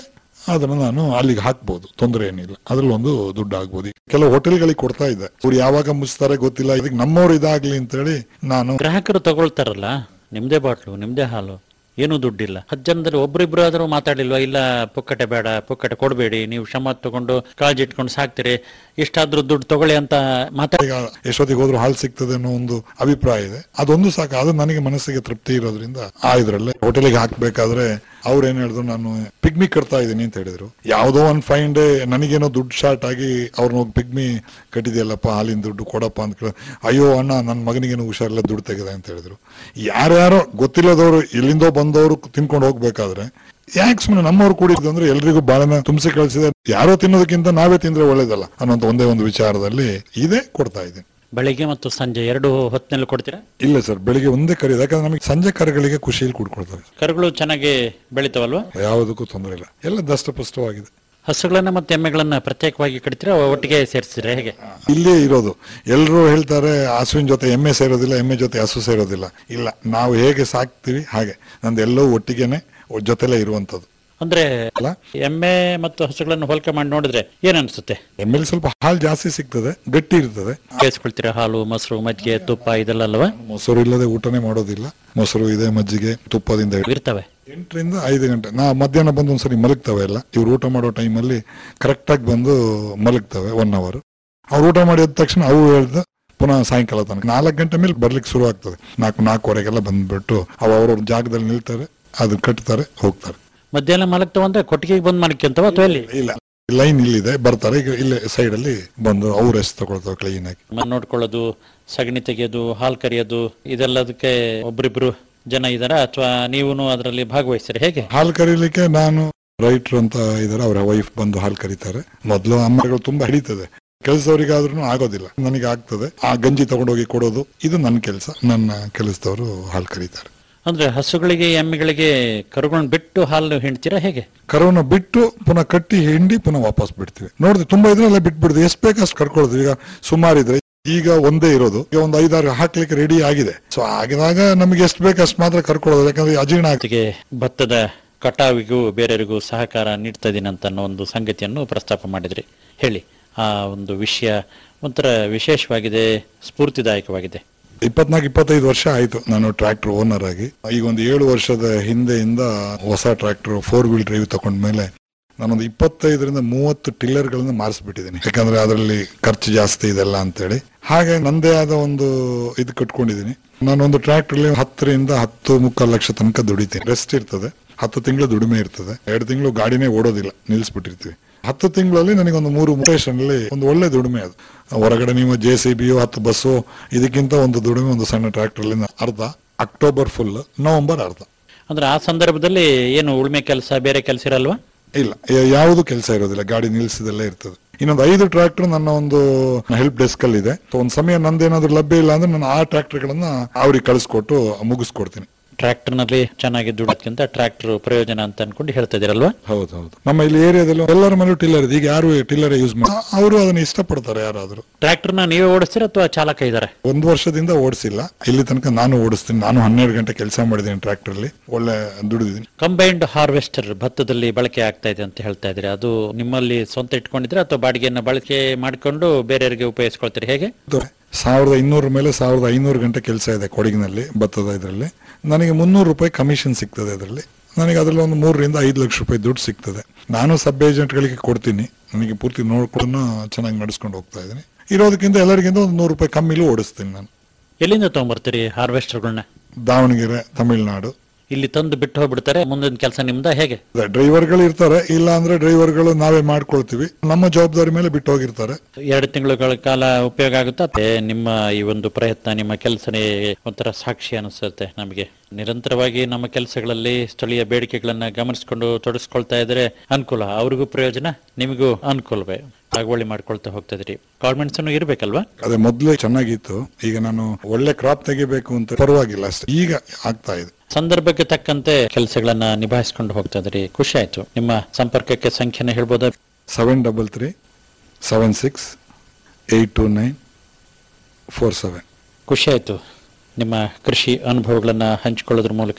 ಅದನ್ನ ನಾನು ಅಲ್ಲಿಗೆ ಹಾಕ್ಬೋದು ತೊಂದರೆ ಏನಿಲ್ಲ ಅದ್ರಲ್ಲಿ ಒಂದು ದುಡ್ಡು ಆಗ್ಬೋದು ಕೆಲವು ಹೋಟೆಲ್ಗಳಿಗೆ ಕೊಡ್ತಾ ಇದ್ದೆ ಅವ್ರು ಯಾವಾಗ ಮುಚ್ತಾರೆ ಗೊತ್ತಿಲ್ಲ ಇದಕ್ಕೆ ನಮ್ಮವ್ರು ಇದಾಗ್ಲಿ ಅಂತೇಳಿ ನಾನು ಗ್ರಾಹಕರು ತಗೊಳ್ತಾರಲ್ಲ ನಿಮ್ದೇ ಬಾಟ್ಲು ನಿಮ್ದೇ ಹಾಲು ಏನೂ ದುಡ್ಡಿಲ್ಲ ಹತ್ತು ಜನದಲ್ಲಿ ಒಬ್ರಿಬ್ರು ಆದ್ರೂ ಮಾತಾಡಿಲ್ವಾ ಇಲ್ಲ ಪುಕ್ಕಟೆ ಬೇಡ ಪುಕ್ಕಟೆ ಕೊಡಬೇಡಿ ನೀವು ಶ್ರಮ ತಗೊಂಡು ಕಾಳಜಿ ಇಟ್ಕೊಂಡು ಸಾಕ್ತೀರಿ ಇಷ್ಟಾದ್ರೂ ದುಡ್ಡು ತಗೊಳ್ಳಿ ಅಂತ ಮಾತಾಡಿ ಈಗ ಎಷ್ಟೊತ್ತಿಗೆ ಹೋದ್ರು ಹಾಲು ಸಿಗ್ತದೆ ಅನ್ನೋ ಒಂದು ಅಭಿಪ್ರಾಯ ಇದೆ ಅದೊಂದು ಸಾಕು ಅದು ನನಗೆ ಮನಸ್ಸಿಗೆ ತೃಪ್ತಿ ಇರೋದ್ರಿಂದ ಆ ಇದ್ರಲ್ಲೇ ಹೋಟೆಲಿಗೆ ಹಾಕ್ಬೇಕಾದ್ರೆ ಅವ್ರು ಏನ್ ಹೇಳಿದ್ರು ನಾನು ಪಿಗ್ಮಿ ಕಟ್ತಾ ಇದ್ದೀನಿ ಅಂತ ಹೇಳಿದ್ರು ಯಾವ್ದೋ ಒಂದ್ ಫೈನ್ ಡೇ ನನಗೇನೋ ದುಡ್ಡು ಶಾರ್ಟ್ ಆಗಿ ಅವ್ರನ್ನ ಹೋಗಿ ಪಿಗ್ಮಿ ಕಟ್ಟಿದೆಯಲ್ಲಪ್ಪ ಹಾಲಿನ ದುಡ್ಡು ಕೊಡಪ್ಪ ಅಂತ ಕೇಳ ಅಯ್ಯೋ ಅಣ್ಣ ನನ್ನ ಮಗನಿಗೇನು ಹುಷಾರಿಲ್ಲ ದುಡ್ಡು ತೆಗೆದ ಅಂತ ಹೇಳಿದ್ರು ಯಾರ್ಯಾರೋ ಗೊತ್ತಿಲ್ಲದವರು ಎಲ್ಲಿಂದೋ ಬಂದವರು ತಿನ್ಕೊಂಡು ಹೋಗ್ಬೇಕಾದ್ರೆ ಯಾಕೆ ಸುಮ್ಮನೆ ನಮ್ಮವ್ರು ಕೂಡಿದ್ದು ಅಂದ್ರೆ ಎಲ್ರಿಗೂ ಬಾಳನ ತುಂಬಿಸಿ ಕಳಿಸಿದೆ ಯಾರೋ ತಿನ್ನೋದಕ್ಕಿಂತ ನಾವೇ ತಿಂದ್ರೆ ಒಳ್ಳೇದಲ್ಲ ಅನ್ನೋಂತ ಒಂದೇ ಒಂದು ವಿಚಾರದಲ್ಲಿ ಇದೇ ಕೊಡ್ತಾ ಇದ್ದೀನಿ ಬೆಳಿಗ್ಗೆ ಮತ್ತು ಸಂಜೆ ಎರಡು ಹೊತ್ತಿನಲ್ಲಿ ಕೊಡ್ತೀರಾ ಇಲ್ಲ ಸರ್ ಬೆಳಿಗ್ಗೆ ಒಂದೇ ಕರಿ ಯಾಕಂದ್ರೆ ನಮಗೆ ಸಂಜೆ ಕರೆಗಳಿಗೆ ಖುಷಿಯಲ್ಲಿ ಕೂಡ್ಕೊಳ್ತಾರೆ ಕರುಗಳು ಚೆನ್ನಾಗಿ ಬೆಳಿತಾವಲ್ವಾ ಯಾವುದಕ್ಕೂ ತೊಂದರೆ ಇಲ್ಲ ಎಲ್ಲ ದಷ್ಟಪುಷ್ಟವಾಗಿದೆ ಹಸುಗಳನ್ನ ಮತ್ತೆ ಎಮ್ಮೆಗಳನ್ನ ಪ್ರತ್ಯೇಕವಾಗಿ ಕಟ್ತೀರಾ ಒಟ್ಟಿಗೆ ಸೇರಿಸ್ತೀರಾ ಹೇಗೆ ಇಲ್ಲೇ ಇರೋದು ಎಲ್ಲರೂ ಹೇಳ್ತಾರೆ ಹಸುವಿನ ಜೊತೆ ಎಮ್ಮೆ ಸೇರೋದಿಲ್ಲ ಎಮ್ಮೆ ಜೊತೆ ಹಸು ಸೇರೋದಿಲ್ಲ ಇಲ್ಲ ನಾವು ಹೇಗೆ ಸಾಕ್ತಿವಿ ಹಾಗೆ ನಂದು ಎಲ್ಲವೂ ಒಟ್ಟಿಗೆನೆ ಜೊತೆಲೇ ಇರುವಂತದ್ದು ಅಂದ್ರೆ ಅಲ್ಲ ಎಮ್ಮೆ ಮತ್ತು ಹಸುಗಳನ್ನು ಹೋಲಿಕೆ ಮಾಡಿ ನೋಡಿದ್ರೆ ಏನ್ ಅನ್ಸುತ್ತೆ ಎಮ್ಮೆಲಿ ಸ್ವಲ್ಪ ಹಾಲು ಜಾಸ್ತಿ ಸಿಗ್ತದೆ ಗಟ್ಟಿ ಇರ್ತದೆ ಬೇಯಿಸ್ಕೊಳ್ತೀರಾ ಹಾಲು ಮೊಸರು ಮಜ್ಜಿಗೆ ತುಪ್ಪ ಇದೆಲ್ಲ ಅಲ್ವಾ ಮೊಸರು ಇಲ್ಲದೆ ಊಟನೇ ಮಾಡೋದಿಲ್ಲ ಮೊಸರು ಇದೆ ಮಜ್ಜಿಗೆ ತುಪ್ಪದಿಂದ ಹಿಡ್ದು ಇರ್ತವೆ ಎಂಟರಿಂದ ಐದು ಗಂಟೆ ನಾ ಮಧ್ಯಾಹ್ನ ಬಂದು ಒಂದ್ಸರಿ ಮಲಗ್ತವೆ ಎಲ್ಲ ಇವ್ರು ಊಟ ಮಾಡೋ ಟೈಮಲ್ಲಿ ಕರೆಕ್ಟಾಗಿ ಬಂದು ಮಲಗ್ತವೆ ಒನ್ ಅವರ್ ಅವ್ರು ಊಟ ಮಾಡಿದ ತಕ್ಷಣ ಅವು ಹೇಳ್ದ ಪುನಃ ಸಾಯಂಕಾಲ ತನಕ ನಾಲ್ಕು ಗಂಟೆ ಮೇಲೆ ಬರ್ಲಿಕ್ಕೆ ಶುರು ಆಗ್ತದೆ ನಾಲ್ಕು ನಾಲ್ಕುವರೆಗೆಲ್ಲ ಬಂದ್ಬಿಟ್ಟು ಅವು ಅವ್ರವ್ರ ಜಾಗದಲ್ಲಿ ನಿಲ್ತಾರೆ ಅದನ್ನ ಕಟ್ತಾರೆ ಹೋಗ್ತಾರೆ ಮಧ್ಯಾಹ್ನ ಮಲಗ್ತಾವ ಅಂದ್ರೆ ಕೊಟ್ಟಿಗೆಗೆ ಬಂದು ಮಲಕ್ಕಿಂತವ ಅಥವಾ ಎಲ್ಲಿ ಇಲ್ಲ ಲೈನ್ ಇಲ್ಲಿದೆ ಬರ್ತಾರೆ ಈಗ ಇಲ್ಲೇ ಸೈಡ್ ಅಲ್ಲಿ ಬಂದು ಅವ್ರು ರೆಸ್ಟ್ ತಗೊಳ್ತಾವೆ ಕ್ಲೀನ್ ಆಗಿ ಮನೆ ನೋಡ್ಕೊಳ್ಳೋದು ಸಗಣಿ ತೆಗೆಯೋದು ಹಾಲು ಕರಿಯೋದು ಇದೆಲ್ಲದಕ್ಕೆ ಒಬ್ರಿಬ್ರು ಜನ ಇದಾರ ಅಥವಾ ನೀವು ಅದರಲ್ಲಿ ಭಾಗವಹಿಸ್ತೀರಿ ಹೇಗೆ ಹಾಲು ಕರೀಲಿಕ್ಕೆ ನಾನು ರೈಟ್ರು ಅಂತ ಇದಾರೆ ಅವರ ವೈಫ್ ಬಂದು ಹಾಲು ಕರೀತಾರೆ ಮೊದಲು ಅಮ್ಮಗಳು ತುಂಬಾ ಹಿಡಿತದೆ ಕೆಲಸದವರಿಗಾದ್ರೂ ಆಗೋದಿಲ್ಲ ನನಗೆ ಆಗ್ತದೆ ಆ ಗಂಜಿ ತಗೊಂಡೋಗಿ ಕೊಡೋದು ಇದು ನನ್ನ ಕೆಲಸ ನನ್ನ ಕೆಲಸದವರು ಹಾಲು ಕರೀತಾರೆ ಅಂದ್ರೆ ಹಸುಗಳಿಗೆ ಎಮ್ಮೆಗಳಿಗೆ ಕರುಗಳನ್ನ ಬಿಟ್ಟು ಹಾಲು ಹಿಂಡ್ತೀರಾ ಹೇಗೆ ಕರೋನ ಬಿಟ್ಟು ಪುನಃ ಕಟ್ಟಿ ಹಿಂಡಿ ಪುನಃ ವಾಪಸ್ ಬಿಡ್ತೀವಿ ನೋಡಿದ್ರೆ ತುಂಬಾ ಇದ್ರೆಲ್ಲ ಬಿಟ್ಬಿಡ್ದು ಎಷ್ಟು ಬೇಕಷ್ಟು ಕರ್ಕೊಳ್ಳೋದು ಈಗ ಸುಮಾರು ಇದ್ರೆ ಈಗ ಒಂದೇ ಇರೋದು ಈಗ ಒಂದು ಐದಾರು ಹಾಕ್ಲಿಕ್ಕೆ ರೆಡಿ ಆಗಿದೆ ಸೊ ಆಗಿದಾಗ ನಮಗೆ ಎಷ್ಟು ಬೇಕು ಅಷ್ಟು ಮಾತ್ರ ಕರ್ಕೊಳ್ಳೋದು ಯಾಕಂದ್ರೆ ಅಜೀರ್ಣ ಆಗ್ತದೆ ಜೊತೆಗೆ ಭತ್ತದ ಕಟಾವಿಗೂ ಬೇರೆಯವರಿಗೂ ಸಹಕಾರ ನೀಡ್ತಾ ಇದ್ದೀನಿ ಅಂತ ಅನ್ನೋ ಒಂದು ಸಂಗತಿಯನ್ನು ಪ್ರಸ್ತಾಪ ಮಾಡಿದ್ರಿ ಹೇಳಿ ಆ ಒಂದು ವಿಷಯ ಒಂಥರ ವಿಶೇಷವಾಗಿದೆ ಸ್ಫೂರ್ತಿದಾಯಕವಾಗಿದೆ ಇಪ್ಪತ್ನಾಲ್ಕು ಇಪ್ಪತ್ತೈದು ವರ್ಷ ಆಯ್ತು ನಾನು ಟ್ರ್ಯಾಕ್ಟರ್ ಓನರ್ ಆಗಿ ಈಗ ಒಂದು ಏಳು ವರ್ಷದ ಹಿಂದೆಯಿಂದ ಹೊಸ ಟ್ರ್ಯಾಕ್ಟರ್ ಫೋರ್ ವೀಲ್ ಡ್ರೈವ್ ತಗೊಂಡ್ಮೇಲೆ ನಾನೊಂದು ಇಪ್ಪತ್ತೈದರಿಂದ ಮೂವತ್ತು ಟಿಲ್ಲರ್ ಗಳನ್ನ ಮಾರಿಸ್ಬಿಟ್ಟಿದ್ದೀನಿ ಯಾಕಂದ್ರೆ ಅದರಲ್ಲಿ ಖರ್ಚು ಜಾಸ್ತಿ ಇದೆಲ್ಲ ಅಂತೇಳಿ ಹಾಗೆ ನಂದೇ ಆದ ಒಂದು ಇದು ಕಟ್ಕೊಂಡಿದ್ದೀನಿ ನಾನೊಂದು ಟ್ರ್ಯಾಕ್ಟರ್ ಅಲ್ಲಿ ಹತ್ತರಿಂದ ಹತ್ತು ಮುಕ್ಕಾಲು ಲಕ್ಷ ತನಕ ದುಡಿತೀನಿ ರೆಸ್ಟ್ ಇರ್ತದೆ ಹತ್ತು ತಿಂಗಳು ದುಡಿಮೆ ಇರ್ತದೆ ಎರಡು ತಿಂಗಳು ಗಾಡಿನೇ ಓಡೋದಿಲ್ಲ ನಿಲ್ಲಿಸ್ಬಿಟ್ಟಿರ್ತೀವಿ ಹತ್ತು ತಿಂಗಳಲ್ಲಿ ನನಗೆ ಒಂದು ಮೂರು ಮುಟೇಶನ್ ಅಲ್ಲಿ ಒಂದು ಒಳ್ಳೆ ದುಡಿಮೆ ಅದು ಹೊರಗಡೆ ನೀವು ಜೆ ಸಿ ಬಿಯು ಹತ್ತು ಬಸ್ಸು ಇದಕ್ಕಿಂತ ಒಂದು ದುಡಿಮೆ ಒಂದು ಸಣ್ಣ ಟ್ರ್ಯಾಕ್ಟರ್ ಅಲ್ಲಿ ಅರ್ಧ ಅಕ್ಟೋಬರ್ ಫುಲ್ ನವೆಂಬರ್ ಅರ್ಧ ಅಂದ್ರೆ ಆ ಸಂದರ್ಭದಲ್ಲಿ ಏನು ಉಳ್ಮೆ ಕೆಲಸ ಬೇರೆ ಕೆಲಸ ಇರಲ್ವಾ ಇಲ್ಲ ಯ- ಯಾವುದು ಕೆಲಸ ಇರೋದಿಲ್ಲ ಗಾಡಿ ನಿಲ್ಸಿದಲ್ಲೇ ಇರ್ತದೆ ಇನ್ನೊಂದು ಐದು ಟ್ರ್ಯಾಕ್ಟರ್ ನನ್ನ ಒಂದು ಹೆಲ್ಪ್ ಡೆಸ್ಕ್ ಅಲ್ಲಿ ಇದೆ So ಒಂದ್ ಸಮಯ ನಂದೇನಾದ್ರೂ ಲಭ್ಯ ಇಲ್ಲ ಅಂದ್ರೆ ನಾನು ಆ ಟ್ರ್ಯಾಕ್ಟರ್ ಗಳನ್ನ ಅವ್ರಿಗೆ ಕಳಿಸ್ಕೊಟ್ಟು ಮುಗಿಸ್ಕೊಡ್ತೀನಿ ಟ್ರ್ಯಾಕ್ಟರ್ ನಲ್ಲಿ ಚೆನ್ನಾಗಿ ದುಡೋದ್ಕಿಂತ ಟ್ರ್ಯಾಕ್ಟರ್ ಪ್ರಯೋಜನ ಅಂತ ಅನ್ಕೊಂಡು ಹೇಳ್ತಾ ಇದೀರಲ್ವಾ ಹೌದು ಹೌದು ನಮ್ಮ ಇಲ್ಲಿ ಏರಿಯಾದಲ್ಲಿ ಎಲ್ಲರ ಮೇಲೂ ಟಿಲ್ಲರ್ ಇದೆ ಈಗ ಯಾರು ಟಿಲ್ಲರ್ ಯೂಸ್ ಮಾಡಿ ಅವರು ಅದನ್ನ ಇಷ್ಟಪಡ್ತಾರೆ ಯಾರಾದ್ರೂ ಟ್ರ್ಯಾಕ್ಟರ್ ನ ನೀವೇ ಓಡಿಸ್ತೀರಾ ಅಥವಾ ಚಾಲಕ ಇದ್ದಾರೆ ಒಂದು ವರ್ಷದಿಂದ ಓಡಿಸಿಲ್ಲ ಇಲ್ಲಿ ತನಕ ನಾನು ಓಡಿಸ್ತೀನಿ ನಾನು ಹನ್ನೆರಡು ಗಂಟೆ ಕೆಲಸ ಮಾಡಿದ್ದೀನಿ ಟ್ರ್ಯಾಕ್ಟರ್ ಅಲ್ಲಿ ಒಳ್ಳೆ ದುಡಿದಿದ್ದೀನಿ ಕಂಬೈನ್ಡ್ ಹಾರ್ವೆಸ್ಟರ್ ಭತ್ತದಲ್ಲಿ ಬಳಕೆ ಆಗ್ತಾ ಇದೆ ಅಂತ ಹೇಳ್ತಾ ಇದ್ರೆ ಅದು ನಿಮ್ಮಲ್ಲಿ ಸ್ವಂತ ಇಟ್ಕೊಂಡಿದ್ರೆ ಅಥವಾ ಬಾಡಿಗೆಯನ್ನ ಬಳಕೆ ಮಾಡಿಕೊಂಡು ಬೇರೆಯವರಿಗೆ ಉಪಯೋಗಿಸ್ಕೊಳ್ತೀರಿ ಹೇಗೆ ಸಾವಿರದ ಇನ್ನೂರ ಮೇಲೆ ಸಾವಿರದ ಐನೂರು ಗಂಟೆ ಕೆಲಸ ಇದೆ ಕೊಡಗಿನಲ್ಲಿ ಭತ್ತದ ಇದರಲ್ಲಿ ನನಗೆ ಮುನ್ನೂರು ರೂಪಾಯಿ ಕಮಿಷನ್ ಸಿಗ್ತದೆ ಅದರಲ್ಲಿ ನನಗೆ ಅದರಲ್ಲಿ ಒಂದು ಮೂರರಿಂದ ಐದು ಲಕ್ಷ ರೂಪಾಯಿ ದುಡ್ಡು ಸಿಗ್ತದೆ ನಾನು ಸಬ್ ಏಜೆಂಟ್ಗಳಿಗೆ ಕೊಡ್ತೀನಿ ನನಗೆ ಪೂರ್ತಿ ನೋಡ್ಕೊಂಡು ಚೆನ್ನಾಗಿ ನಡೆಸ್ಕೊಂಡು ಹೋಗ್ತಾ ಇದ್ದೀನಿ ಇರೋದಕ್ಕಿಂತ ಎಲ್ಲರಿಗಿಂತ ಒಂದು ನೂರು ರೂಪಾಯಿ ಕಮ್ಮಿಲೂ ಓಡಿಸ್ತೀನಿ ನಾನು ಎಲ್ಲಿಂದ ತಗೊಂಬರ್ತೀರಿ ಹಾರ್ವೆಸ್ಟರ್ಗಳನ್ನ ದಾವಣಗೆರೆ ತಮಿಳ್ನಾಡು ಇಲ್ಲಿ ತಂದು ಬಿಟ್ಟು ಹೋಗ್ಬಿಡ್ತಾರೆ ಮುಂದಿನ ಕೆಲಸ ನಿಮ್ದ ಹೇಗೆ ಡ್ರೈವರ್ಗಳು ಇರ್ತಾರೆ ಇಲ್ಲ ಅಂದ್ರೆ ಡ್ರೈವರ್ಗಳು ನಾವೇ ಮಾಡ್ಕೊಳ್ತೀವಿ ನಮ್ಮ ಜವಾಬ್ದಾರಿ ಮೇಲೆ ಬಿಟ್ಟು ಹೋಗಿರ್ತಾರೆ ಎರಡು ತಿಂಗಳುಗಳ ಕಾಲ ಉಪಯೋಗ ಆಗುತ್ತಾ ಮತ್ತೆ ನಿಮ್ಮ ಈ ಒಂದು ಪ್ರಯತ್ನ ನಿಮ್ಮ ಕೆಲಸನೇ ಒಂಥರ ಸಾಕ್ಷಿ ಅನಿಸುತ್ತೆ ನಮಗೆ ನಿರಂತರವಾಗಿ ನಮ್ಮ ಕೆಲಸಗಳಲ್ಲಿ ಸ್ಥಳೀಯ ಬೇಡಿಕೆಗಳನ್ನ ಗಮನಿಸಿಕೊಂಡು ತೊಡಗಿಸ್ಕೊಳ್ತಾ ಇದ್ರೆ ಅನುಕೂಲ ಅವ್ರಿಗೂ ಪ್ರಯೋಜನ ನಿಮಗೂ ಅನುಕೂಲವೇ ಸಾಗುವಳಿ ಮಾಡ್ಕೊಳ್ತಾ ಹೋಗ್ತಾ ಇದ್ರಿ ಕಾಳ್ಮೆಣ್ಸನ್ನು ಇರ್ಬೇಕಲ್ವಾ ಅದೇ ಮೊದಲು ಚೆನ್ನಾಗಿತ್ತು ಈಗ ನಾನು ಒಳ್ಳೆ ಕ್ರಾಪ್ ತೆಗಿಬೇಕು ಅಂತ ಪರವಾಗಿಲ್ಲ ಅಷ್ಟೇ ಈಗ ಆಗ್ತಾ ಇದೆ ಸಂದರ್ಭಕ್ಕೆ ತಕ್ಕಂತೆ ಕೆಲಸಗಳನ್ನ ನಿಭಾಯಿಸ್ಕೊಂಡು ಹೋಗ್ತಾ ಇದ್ರಿ ಖುಷಿ ಆಯ್ತು ನಿಮ್ಮ ಸಂಪರ್ಕಕ್ಕೆ ಸಂಖ್ಯೆನ ಹೇಳ್ಬೋದಾ seven double three seven six eight two nine four seven ಖುಷಿ ಆಯ್ತು ನಿಮ್ಮ ಕೃಷಿ ಅನುಭವಗಳನ್ನ ಹಂಚಿಕೊಳ್ಳೋದ್ರ ಮೂಲಕ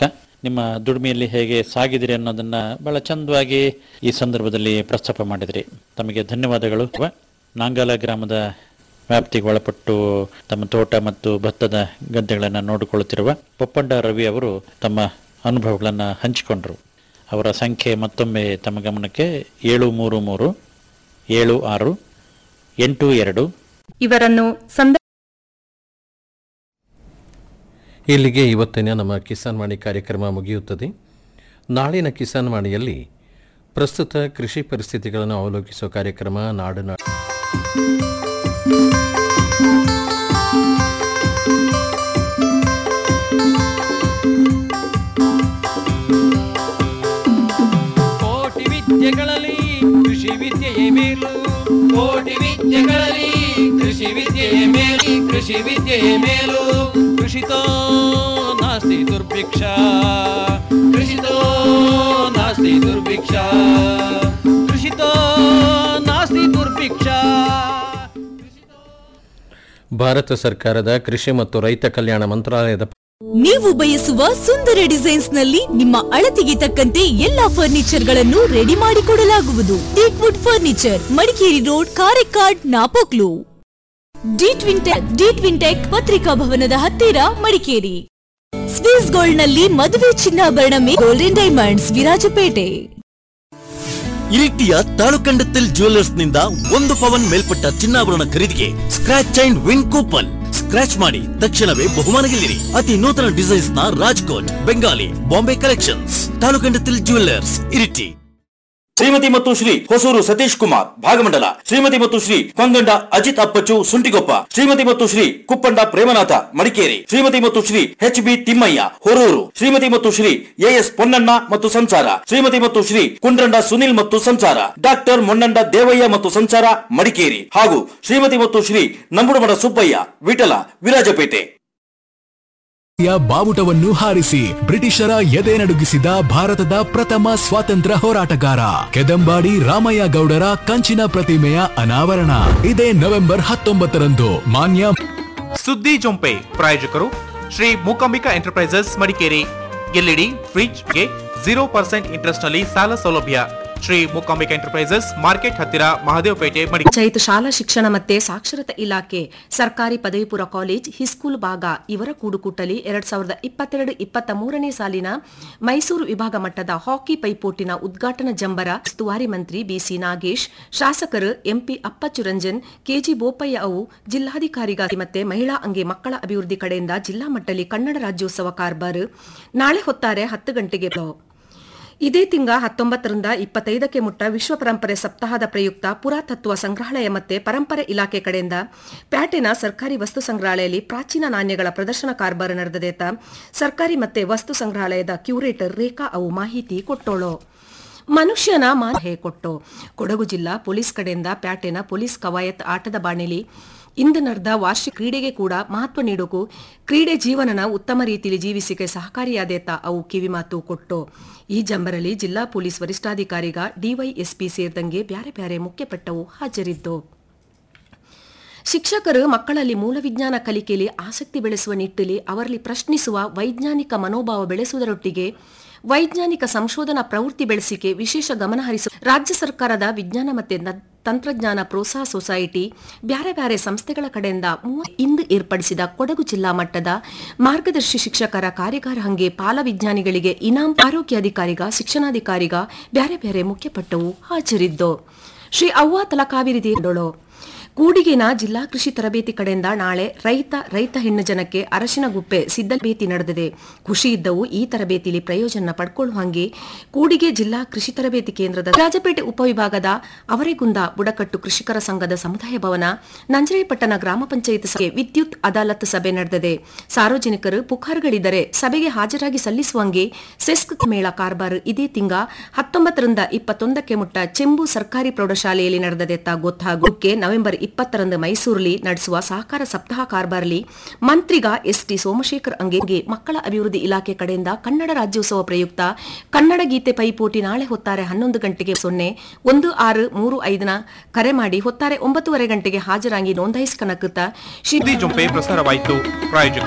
ನಿಮ್ಮ ದುಡಿಮೆಯಲ್ಲಿ ಹೇಗೆ ಸಾಗಿದಿರಿ ಅನ್ನೋದನ್ನ ಬಹಳ ಚಂದವಾಗಿ ಈ ಸಂದರ್ಭದಲ್ಲಿ ಪ್ರಸ್ತಾಪ ಮಾಡಿದ್ರಿ ತಮಗೆ ಧನ್ಯವಾದಗಳು ನಾಂಗಾಲ ಗ್ರಾಮದ ವ್ಯಾಪ್ತಿಗೆ ಒಳಪಟ್ಟು ತಮ್ಮ ತೋಟ ಮತ್ತು ಭತ್ತದ ಗದ್ದೆಗಳನ್ನು ನೋಡಿಕೊಳ್ಳುತ್ತಿರುವ ಪೊಪ್ಪಂಡ ರವಿ ಅವರು ತಮ್ಮ ಅನುಭವಗಳನ್ನು ಹಂಚಿಕೊಂಡರು ಅವರ ಸಂಖ್ಯೆ ಮತ್ತೊಮ್ಮೆ ತಮ್ಮ ಗಮನಕ್ಕೆ ಏಳು ಮೂರು ಮೂರು ಏಳು ಆರು ಎಂಟು ಎರಡು ಇವರನ್ನು ಸಂದ ಇಲ್ಲಿಗೆ ಇವತ್ತಿನ ನಮ್ಮ ಕಿಸಾನ್ ವಾಣಿ ಕಾರ್ಯಕ್ರಮ ಮುಗಿಯುತ್ತದೆ ನಾಳಿನ ಕಿಸಾನ್ ವಾಣಿಯಲ್ಲಿ ಪ್ರಸ್ತುತ ಕೃಷಿ ಪರಿಸ್ಥಿತಿಗಳನ್ನು ಅವಲೋಕಿಸುವ ಕಾರ್ಯಕ್ರಮ ನಾಡಿನ ಕೋಟಿ ವಿದ್ಯೆಗಳಲ್ಲಿ ಕೃಷಿ ವಿದ್ಯೆಯೇ ಮೇಲು ಕೋಟಿ ವಿದ್ಯೆಗಳಲ್ಲಿ ಕೃಷಿ ವಿದ್ಯೆಯೇ ಮೇಲು ಕೃಷಿ ವಿದ್ಯೆಯೇ ಮೇಲು ಕೃಷಿತೋ ನಾಸ್ತಿ ದುರ್ಭಿಕ್ಷ ಕೃಷಿತೋ ನಾಸ್ತಿ ದುರ್ಭಿಕ್ಷ ಕೃಷಿತೋ ನಾಸ್ತಿ ದುರ್ಭಿಕ್ಷ ಭಾರತ ಸರ್ಕಾರದ ಕೃಷಿ ಮತ್ತು ರೈತ ಕಲ್ಯಾಣ ಮಂತ್ರಾಲಯದ ನೀವು ಬಯಸುವ ಸುಂದರ ಡಿಸೈನ್ಸ್ ನಲ್ಲಿ ನಿಮ್ಮ ಅಳತೆಗೆ ತಕ್ಕಂತೆ ಎಲ್ಲಾ ಫರ್ನಿಚರ್ ಗಳನ್ನು ರೆಡಿ ಮಾಡಿಕೊಡಲಾಗುವುದು teakwood furniture Madikeri road Karekad Napoklu D Twintech D Twintech ಪತ್ರಿಕಾ ಭವನದ ಹತ್ತಿರ ಮಡಿಕೇರಿ ಸ್ವಿಸ್ ಗೋಲ್ಡ್ ನಲ್ಲಿ ಮದುವೆ ಚಿನ್ನಾಭರಣ ಮೇ ಗೋಲ್ಡನ್ ಡೈಮಂಡ್ಸ್ ವಿರಾಜಪೇಟೆ ಇರಿಟಿಯ ತಾಳುಕಂಡത്തിൽ ಜ್ಯುವೆಲ್ಲರ್ಸ್ ನಿಂದ ಒಂದು ಪವನ್ ಮೇಲ್ಪಟ್ಟ ಚಿನ್ನಾಭರಣ ಖರೀದಿಗೆ scratch and win coupon scratch ಮಾಡಿ ತಕ್ಷಣವೇ ಬಹುಮಾನ ಗೆಲ್ಲಿರಿ ಅತಿ ನೂತನ ಡಿಸೈನ್ಸ್ ನ ರಾಜ್ಕೋಟ್ ಬೆಂಗಾಲಿ ಬಾಂಬೆ ಕಲೆಕ್ಷನ್ಸ್ ತಾಳುಕಂಡത്തിൽ ಜ್ಯುವೆಲ್ಲರ್ಸ್ ಇರಿಟಿ ಶ್ರೀಮತಿ ಮತ್ತು ಶ್ರೀ ಹೊಸೂರು ಸತೀಶ್ ಕುಮಾರ್ ಭಾಗಮಂಡಲ ಶ್ರೀಮತಿ ಮತ್ತು ಶ್ರೀ ಕೊಂಗಂಡ ಅಜಿತ್ ಅಪ್ಪಚ್ಚು ಸುಂಟಿಗೊಪ್ಪ ಶ್ರೀಮತಿ ಮತ್ತು ಶ್ರೀ ಕುಪ್ಪಂಡ ಪ್ರೇಮನಾಥ ಮಡಿಕೇರಿ ಶ್ರೀಮತಿ ಮತ್ತು ಶ್ರೀ ಎಚ್ ಬಿ ತಿಮ್ಮಯ್ಯ ಹೊರೂರು ಶ್ರೀಮತಿ ಮತ್ತು ಶ್ರೀ ಎಎಸ್ ಪೊನ್ನಣ್ಣ ಮತ್ತು ಸಂಸಾರ ಶ್ರೀಮತಿ ಮತ್ತು ಶ್ರೀ ಕುಂಡ್ರಂಡ ಸುನಿಲ್ ಮತ್ತು ಸಂಸಾರ ಡಾಕ್ಟರ್ ಮೊನ್ನಂಡ ದೇವಯ್ಯ ಮತ್ತು ಸಂಸಾರ ಮಡಿಕೇರಿ ಹಾಗೂ ಶ್ರೀಮತಿ ಮತ್ತು ಶ್ರೀ ನಂಬುಡಮಡ ಸುಬ್ಬಯ್ಯ ವಿಠಲ ವಿರಾಜಪೇಟೆ ಯ ಬಾವುಟವನ್ನು ಹಾರಿಸಿ ಬ್ರಿಟಿಷರ ಎದೆ ನಡುಗಿಸಿದ ಭಾರತದ ಪ್ರಥಮ ಸ್ವಾತಂತ್ರ್ಯ ಹೋರಾಟಗಾರ ಕೆದಂಬಾಡಿ ರಾಮಯ್ಯ ಗೌಡರ ಕಂಚಿನ ಪ್ರತಿಮೆಯ ಅನಾವರಣ ಇದೇ ನವೆಂಬರ್ ಹತ್ತೊಂಬತ್ತರಂದು ಮಾನ್ಯ ಸುದ್ದಿ ಜೊಂಪೆ ಪ್ರಾಯೋಜಕರು ಶ್ರೀ ಮೂಕಾಂಬಿಕಾ ಎಂಟರ್ಪ್ರೈಸಸ್ ಮಡಿಕೇರಿ ಎಲ್ಇಡಿ ಫ್ರಿಡ್ಜ್ಗೆ ಜೀರೋ ಪರ್ಸೆಂಟ್ ಇಂಟ್ರೆಸ್ಟ್ ನಲ್ಲಿ ಸಾಲ ಸೌಲಭ್ಯ ಶ್ರೀ ಮೂಕಾಂಬಿಕಾ ಎಂಟರ್ಪ್ರೈಸಸ್ ಮಾರ್ಕೆಟ್ ಹತ್ತಿರ ಮಹದೇವಪೇಟೆ ಮಡಿಕೇರಿ ಪಂಚಾಯತ್ ಶಾಲಾ ಶಿಕ್ಷಣ ಮತ್ತೆ ಸಾಕ್ಷರತಾ ಇಲಾಖೆ ಸರ್ಕಾರಿ ಪದವಿ ಪೂರ್ವ ಕಾಲೇಜ್ ಹಿಸ್ಕೂಲ್ ಭಾಗ ಇವರ ಕೂಡುಕೂಟಲಿ ಎರಡ್ ಸಾವಿರದ ಇಪ್ಪತ್ತೆರಡು ಇಪ್ಪತ್ತ ಮೂರನೇ ಸಾಲಿನ ಮೈಸೂರು ವಿಭಾಗ ಮಟ್ಟದ ಹಾಕಿ ಪೈಪೋಟಿನ ಉದ್ಘಾಟನಾ ಜಂಬರ ಉಸ್ತುವಾರಿ ಮಂತ್ರಿ ಬಿಸಿ ನಾಗೇಶ್ ಶಾಸಕರು ಎಂಪಿ ಅಪ್ಪಚ್ಚುರಂಜನ್ ಕೆಜಿ ಬೋಪಯ್ಯ ಅವು ಜಿಲ್ಲಾಧಿಕಾರಿಗಾಗಿ ಮತ್ತೆ ಮಹಿಳಾ ಅಂಗೆ ಮಕ್ಕಳ ಅಭಿವೃದ್ಧಿ ಕಡೆಯಿಂದ ಜಿಲ್ಲಾ ಮಟ್ಟದಲ್ಲಿ ಕನ್ನಡ ರಾಜ್ಯೋತ್ಸವ ಕಾರ್ಬಾರ್ ನಾಳೆ ಹೊತ್ತಾರೆ ಹತ್ತು ಗಂಟೆಗೆ ಇದೇ ತಿಂಗ ಹತ್ತೊಂಬತ್ತರಿಂದ ಇಪ್ಪತ್ತೈದಕ್ಕೆ ಮುಟ್ಟ ವಿಶ್ವ ಪರಂಪರೆ ಸಪ್ತಾಹದ ಪ್ರಯುಕ್ತ ಪುರಾತತ್ವ ಸಂಗ್ರಹಾಲಯ ಮತ್ತೆ ಪರಂಪರೆ ಇಲಾಖೆ ಕಡೆಯಿಂದ ಪ್ಯಾಟೆನ ಸರ್ಕಾರಿ ವಸ್ತು ಸಂಗ್ರಹಾಲಯದಲ್ಲಿ ಪ್ರಾಚೀನ ನಾಣ್ಯಗಳ ಪ್ರದರ್ಶನ ಕಾರ್ಬಾರ್ ನಡೆದದೇತ ಸರ್ಕಾರಿ ಮತ್ತೆ ವಸ್ತು ಸಂಗ್ರಹಾಲಯದ ಕ್ಯೂರೇಟರ್ ರೇಖಾ ಅವು ಮಾಹಿತಿ ಕೊಟ್ಟೋಳು ಮನುಷ್ಯನ ಮಾಹೆ ಕೊಟ್ಟು ಕೊಡಗು ಜಿಲ್ಲಾ ಪೊಲೀಸ್ ಕಡೆಯಿಂದ ಪ್ಯಾಟೆನ ಪೊಲೀಸ್ ಕವಾಯತ್ ಆಟದ ಬಾಣಿಲಿ ಇಂದು ನಡೆದ ವಾರ್ಷಿಕ ಕ್ರೀಡೆಗೆ ಕೂಡ ಮಹತ್ವ ನೀಡೋಕು ಕ್ರೀಡೆ ಜೀವನನ ಉತ್ತಮ ರೀತಿಯಲ್ಲಿ ಜೀವಿಸಿಕೆ ಸಹಕಾರಿಯಾದೇತ ಅವು ಕಿವಿಮಾತು ಕೊಟ್ಟು ಈ ಜಂಬರಲ್ಲಿ ಜಿಲ್ಲಾ ಪೊಲೀಸ್ ವರಿಷ್ಠಾಧಿಕಾರಿಗ ಡಿವೈಎಸ್ಪಿ ಸೇರಿದಂಗೆ ಬ್ಯಾರೆ ಬ್ಯಾರೆ ಮುಖ್ಯಪಟ್ಟವು ಹಾಜರಿದ್ದು ಶಿಕ್ಷಕರು ಮಕ್ಕಳಲ್ಲಿ ಮೂಲವಿಜ್ಞಾನ ಕಲಿಕೆಯಲ್ಲಿ ಆಸಕ್ತಿ ಬೆಳೆಸುವ ನಿಟ್ಟಿನಲ್ಲಿ ಅವರಲ್ಲಿ ಪ್ರಶ್ನಿಸುವ ವೈಜ್ಞಾನಿಕ ಮನೋಭಾವ ಬೆಳೆಸುವುದರೊಟ್ಟಿಗೆ ವೈಜ್ಞಾನಿಕ ಸಂಶೋಧನಾ ಪ್ರವೃತ್ತಿ ಬೆಳೆಸಿಕೆ ವಿಶೇಷ ಗಮನ ಹರಿಸುವ ರಾಜ್ಯ ಸರ್ಕಾರದ ವಿಜ್ಞಾನ ಮತ್ತು ನ- ತಂತ್ರಜ್ಞಾನ ಪ್ರೋತ್ಸಾಹ ಸೊಸೈಟಿ ಬ್ಯಾರೆ ಬ್ಯಾರೆ ಸಂಸ್ಥೆಗಳ ಕಡೆಯಿಂದ ಮೂವ- ಇಂದು ಏರ್ಪಡಿಸಿದ ಕೊಡಗು ಜಿಲ್ಲಾ ಮಟ್ಟದ ಮಾರ್ಗದರ್ಶಿ ಶಿಕ್ಷಕರ ಕಾರ್ಯಾಗಾರ ಹಂಗೆ ಪಾಲ ವಿಜ್ಞಾನಿಗಳಿಗೆ ಇನಾಂ ಆರೋಗ್ಯ ಅಧಿಕಾರಿಗ ಶಿಕ್ಷಣಾಧಿಕಾರಿಗ ಬ್ಯಾರೆ ಬ್ಯಾರೆ ಮುಖ್ಯಪಟ್ಟವು ಹಾಜರಿದ್ದು ಶ್ರೀ ಅವ್ವ ತಲಕಾವೇರಿ ದೇವಡೋಳು ಕೂಡಿಗೆನ ಜಿಲ್ಲಾ ಕೃಷಿ ತರಬೇತಿ ಕಡೆಯಿಂದ ನಾಳೆ ರೈತ ರೈತ ಹೆಣ್ಣು ಜನಕ್ಕೆ ಅರಶಿನ ಗುಪ್ಪೆ ಸಿದ್ಧಬೇತಿ ನಡೆದಿದೆ ಖುಷಿ ಇದ್ದವು ಈ ತರಬೇತಿಯಲ್ಲಿ ಪ್ರಯೋಜನ ಪಡ್ಕೊಳ್ಳುವ ಹಂಗೆ ಕೂಡಿಗೆ ಜಿಲ್ಲಾ ಕೃಷಿ ತರಬೇತಿ ಕೇಂದ್ರದ ರಾಜಪೇಟೆ ಉಪವಿಭಾಗದ ಅವರೆಗುಂದ ಬುಡಕಟ್ಟು ಕೃಷಿಕರ ಸಂಘದ ಸಮುದಾಯ ಭವನ ನಂಜರೇಪಟ್ಟಣ ಗ್ರಾಮ ಪಂಚಾಯತ್ ಸಭೆ ವಿದ್ಯುತ್ ಅದಾಲತ್ ಸಭೆ ನಡೆದಿದೆ ಸಾರ್ವಜನಿಕರು ಪುಕಾರ್ಗಳಿದ್ದರೆ ಸಭೆಗೆ ಹಾಜರಾಗಿ ಸಲ್ಲಿಸುವಂಗೆ ಸೆಸ್ಕ್ ಮೇಳ ಕಾರ್ಬಾರ್ ಇದೇ ತಿಂಗ ಹತ್ತೊಂಬತ್ತರಿಂದ ಇಪ್ಪತ್ತೊಂದಕ್ಕೆ ಮುಟ್ಟ ಚೆಂಬು ಸರ್ಕಾರಿ ಪ್ರೌಢಶಾಲೆಯಲ್ಲಿ ನಡೆದದೆತ್ತ ಗೊತ್ತಾಗೋಕೆ ನವೆಂಬರ್ ಇಪ್ಪತ್ತರಂದು ಮೈಸೂರಲ್ಲಿ ನಡೆಸುವ ಸಹಕಾರ ಸಪ್ತಾಹ ಕಾರ್ಬಾರ್ಲಿ ಮಂತ್ರಿಗ ಎಸ್ಟಿ ಸೋಮಶೇಖರ್ ಅಂಗೇಗೆ ಮಕ್ಕಳ ಅಭಿವೃದ್ಧಿ ಇಲಾಖೆ ಕಡೆಯಿಂದ ಕನ್ನಡ ರಾಜ್ಯೋತ್ಸವ ಪ್ರಯುಕ್ತ ಕನ್ನಡ ಗೀತೆ ಪೈಪೋಟಿ ನಾಳೆ ಹೊತ್ತಾರೆ ಹನ್ನೊಂದು ಗಂಟೆಗೆ ಸೊನ್ನೆ ಒಂದು ಆರು ಮೂರು ಐದನ ಕರೆ ಮಾಡಿ ಹೊತ್ತಾರೆ ಒಂಬತ್ತುವರೆ ಗಂಟೆಗೆ ಹಾಜರಾಗಿ ನೋಂದಾಯಿಸಿಕನಕುತ್ತ ಶ್ರೀ ಸುದ್ದಿ ಜೊಂಪೆ ಪ್ರಸಾರವಾಯಿತು ಪ್ರಾಯೋಜಕರು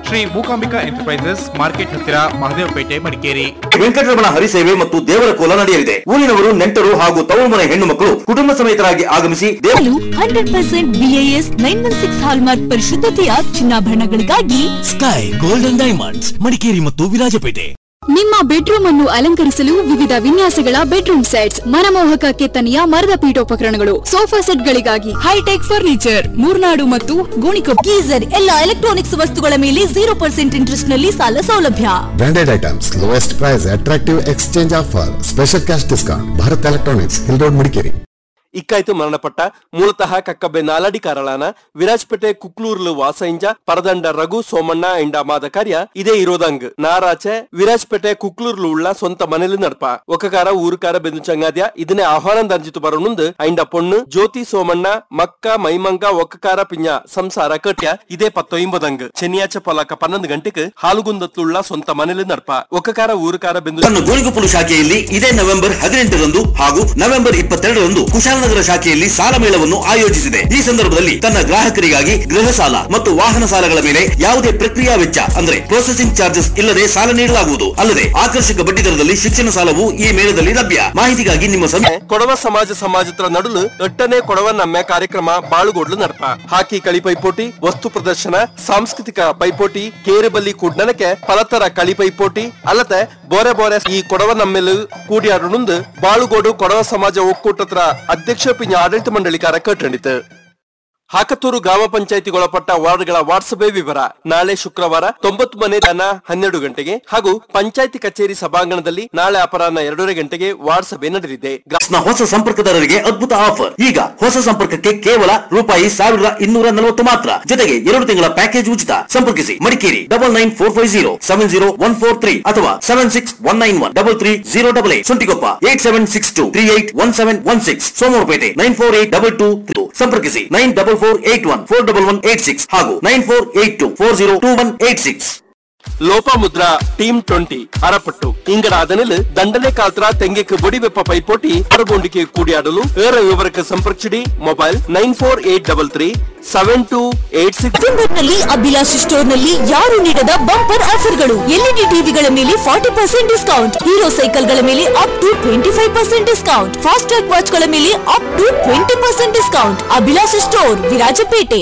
ಶ್ರೀ ಮೂಕಾಂಬಿಕಾ ಎಂಟರ್ಪ್ರೈಸಸ್ ಮಾರ್ಕೆಟ್ ಹತ್ತಿರ ಮಹದೇವಪೇಟೆ ಮಡಿಕೇರಿ ವೆಂಕಟರಮಣ ಹರಿಸೇವೆ ಮತ್ತು ದೇವರ ಕೋಲ ನಡೆಯಲಿದೆ ಊರಿನವರು ನೆಂಟರು ಹಾಗೂ ತವರು ಮನೆ ಹೆಣ್ಣು ಮಕ್ಕಳು ಕುಟುಂಬ ಸಮೇತರಾಗಿ ಆಗಮಿಸಿ ದೇವ hundred percent BIS nine one six hallmark ಪರಿಶುದ್ಧತೆಯ ಚಿನ್ನಾಭರಣಗಳಿಗಾಗಿ ಸ್ಕೈ ಗೋಲ್ಡನ್ ಡೈಮಂಡ್ಸ್ ಮಡಿಕೇರಿ ಮತ್ತು ವಿರಾಜಪೇಟೆ ನಿಮ್ಮ ಬೆಡ್ರೂಮ್ ಅನ್ನು ಅಲಂಕರಿಸಲು ವಿವಿಧ ವಿನ್ಯಾಸಗಳ ಬೆಡ್ರೂಮ್ ಸೆಟ್ಸ್ ಮನಮೋಹಕ ಕೆತ್ತನೆಯ ಮರದ ಪೀಠೋಪಕರಣಗಳು ಸೋಫಾ ಸೆಟ್ಗಳಿಗಾಗಿ ಹೈಟೆಕ್ ಫರ್ನಿಚರ್ ಮೂರ್ನಾಡು ಮತ್ತು ಗೋಣಿಕೊಪ್ಪ ಗೀಸರ್ ಎಲ್ಲ ಎಲೆಕ್ಟ್ರಾನಿಕ್ಸ್ ವಸ್ತುಗಳ ಮೇಲೆ ಜೀರೋ ಪರ್ಸೆಂಟ್ ಇಂಟ್ರೆಸ್ಟ್ ನಲ್ಲಿ ಸಾಲ ಸೌಲಭ್ಯ Branded items, lowest price, attractive exchange offer, special cash discount. Bharat Electronics, Hill Road, Madikeri. ಇಕ್ಕಾಯ್ತು ಮರಣಪಟ್ಟ ಮೂಲತಃ ಕಕ್ಕಬ್ಬೆ ನಾಲಡಿ ಕಾರಳಾನ ವಿರಾಜ್ಪೇಟೆ ಕುಕ್ಲೂರ್ಲು ವಾಸಂಜ ಪರದಂಡ ರಘು ಸೋಮಣ್ಣ ಎಂಡ ಮಾದ ಕಾರ್ಯ ಇದೇ ಇರೋದಂಗ್ ನಾರಾಚೆ ವಿರಾಜ್ಪೇಟೆ ಕುಕ್ಲೂರ್ಲು ಉಳ್ಳ ಸ್ವಂತ ಮನೇಲಿ ನಡ್ಪ ಒಕ್ಕಕಾರ ಊರುಕಾರ ಬೆಂದು ಚಂಗಾದ್ಯ ಇದನ್ನೇ ಆಹ್ವಾನ ದಂಜಿತು ಬರೋನುಂದು ಐಂಡ ಪೊಣ್ಣು ಜ್ಯೋತಿ ಸೋಮಣ್ಣ ಮಕ್ಕ ಮೈಮಂಗ ಒಕ್ಕಕಾರ ಪಿಂಜ ಸಂಸಾರ ಕಟ್ಯ ಇದೇ ಪತ್ತೊಂಬದಂಗ್ ಚೆನ್ನಿಯಾಚೆ ಪೊಲಕ ಪನ್ನೊಂದು ಗಂಟೆಗೆ ಹಾಲುಗುಂದತ್ಲುಳ್ಳ ಸ್ವಂತ ಮನೇಲಿ ನಡ್ಪ ಒಕ್ಕಕಾರ ಊರುಕಾರ ಬೆಂದು ತನ್ನ ಗೋಣಿಗೊಪ್ಪಲು ಶಾಖೆಯಲ್ಲಿ ಇದೇ ನವೆಂಬರ್ ಹದಿನೆಂಟರಂದು ಹಾಗೂ ನವೆಂಬರ್ ಇಪ್ಪತ್ತೆರಡರಂದು ಕುಶಾಲನಗರ ಶಾಖೆಯಲ್ಲಿ ಸಾಲ ಮೇಳವನ್ನು ಆಯೋಜಿಸಿದೆ ಈ ಸಂದರ್ಭದಲ್ಲಿ ತನ್ನ ಗ್ರಾಹಕರಿಗಾಗಿ ಗೃಹ ಸಾಲ ಮತ್ತು ವಾಹನ ಸಾಲಗಳ ಮೇಲೆ ಯಾವುದೇ ಪ್ರಕ್ರಿಯಾ ವೆಚ್ಚ ಅಂದ್ರೆ ಪ್ರೊಸೆಸಿಂಗ್ ಚಾರ್ಜಸ್ ಇಲ್ಲದೆ ಸಾಲ ನೀಡಲಾಗುವುದು ಅಲ್ಲದೆ ಆಕರ್ಷಕ ಬಡ್ಡಿ ದರದಲ್ಲಿ ಶಿಕ್ಷಣ ಸಾಲವು ಈ ಮೇಳದಲ್ಲಿ ಲಭ್ಯ ಮಾಹಿತಿಗಾಗಿ ನಿಮ್ಮ ಸಮಯ ಕೊಡವ ಸಮಾಜ ಸಮಾಜತ್ರ ನಡುಲು ಎಟ್ಟನೇ ಕೊಡವ ನಮ್ಮೆ ಕಾರ್ಯಕ್ರಮ ಬಾಳುಗೋಡ್ಲು ನಡಪ ಹಾಕಿ ಕಳಿ ಪೈಪೋಟಿ ವಸ್ತು ಪ್ರದರ್ಶನ ಸಾಂಸ್ಕೃತಿಕ ಪೈಪೋಟಿ ಕೇರೆಬಲ್ಲಿ ಕೂಡ್ನನಕ್ಕೆ ಫಲತರ ಕಳಿ ಪೈಪೋಟಿ ಅಲ್ಲದೆ ಬೋರೆ ಬೋರೆ ಈ ಕೊಡವ ನಮ್ಮೆಲು ಕೂಡಿಯಾಡುನುಂದು ಬಾಳುಗೋಡು ಕೊಡವ ಸಮಾಜ ಒಕ್ಕೂಟತ್ರ ಅಧ್ಯಕ್ಷ ಪಿಂಜ ಆಡಳಿತ ಮಂಡಳಿಕಾರ ಕಟ್ಟಣಿತು ಹಾಕತ್ತೂರು ಗ್ರಾಮ ಪಂಚಾಯಿತಿಗೊಳಪಟ್ಟ ವಾರ್ಡ್ಗಳ ವಾಟ್ಸಪ್ ವಿವರ ನಾಳೆ ಶುಕ್ರವಾರ ತೊಂಬತ್ತು ಮನೆ ದನ ಹನ್ನೆರಡು ಗಂಟೆಗೆ ಹಾಗೂ ಪಂಚಾಯಿತಿ ಕಚೇರಿ ಸಭಾಂಗಣದಲ್ಲಿ ನಾಳೆ ಅಪರಾಹ್ನ ಎರಡೂವರೆ ಗಂಟೆಗೆ ವಾರ್ಡ್ ಸಭೆ ನಡೆದಿದೆ ನ ಹೊಸ ಸಂಪರ್ಕದಾರರಿಗೆ ಅದ್ಭುತ ಆಫರ್ ಈಗ ಹೊಸ ಸಂಪರ್ಕಕ್ಕೆ ಕೇವಲ ರೂಪಾಯಿ ಸಾವಿರದ ಇನ್ನೂರ ನಲವತ್ತು ಮಾತ್ರ ಜೊತೆಗೆ ಎರಡು ತಿಂಗಳ ಪ್ಯಾಕೇಜ್ ಉಚಿತ ಸಂಪರ್ಕಿಸಿ Madikeri double nine four five zero seven zero one four three ಅಥವಾ seven six one nine one double three zero double eight Suntikoppa eight seven six two three eight one seven one six Somwarpet nine four eight double two ಸಂಪರ್ಕಿಸಿ nine double four eight one four double one eight six ಹಾಗೂ nine four eight two four zero two one eight six Lopamudra team twenty ಅರಪಟ್ಟು ಇಂಗಡ ಅದನಿಲ್ ದಂಡನೆ ಕಾಲ್ತ್ರ ತೆಂಗೆಕ್ ಬೊಡಿವೆಪ್ಪ ಪೈಪೋಟಿ ಹೊರಗೊಂಡಿಕೆ ಕೂಡಿಯಾಡಲು ಏರ ವಿವರಕ್ಕೆ ಸಂಪರ್ಕಿಸಿಡಿ mobile nine four eight double three seven two eight six ನಲ್ಲಿ ಅಭಿಲಾಷ್ ಸ್ಟೋರ್ ನಲ್ಲಿ ಯಾರು ನೀಡದ ಬಂಪರ್ ಆಫರ್ಗಳು ಎಲ್ಇಡಿ ಟಿವಿಗಳ ಮೇಲೆ forty percent discount Hero cycle ಗಳ ಮೇಲೆ up to twenty five percent discount Fastrack watch ಗಳ ಮೇಲೆ up to twenty percent discount Abhilash store Virajpet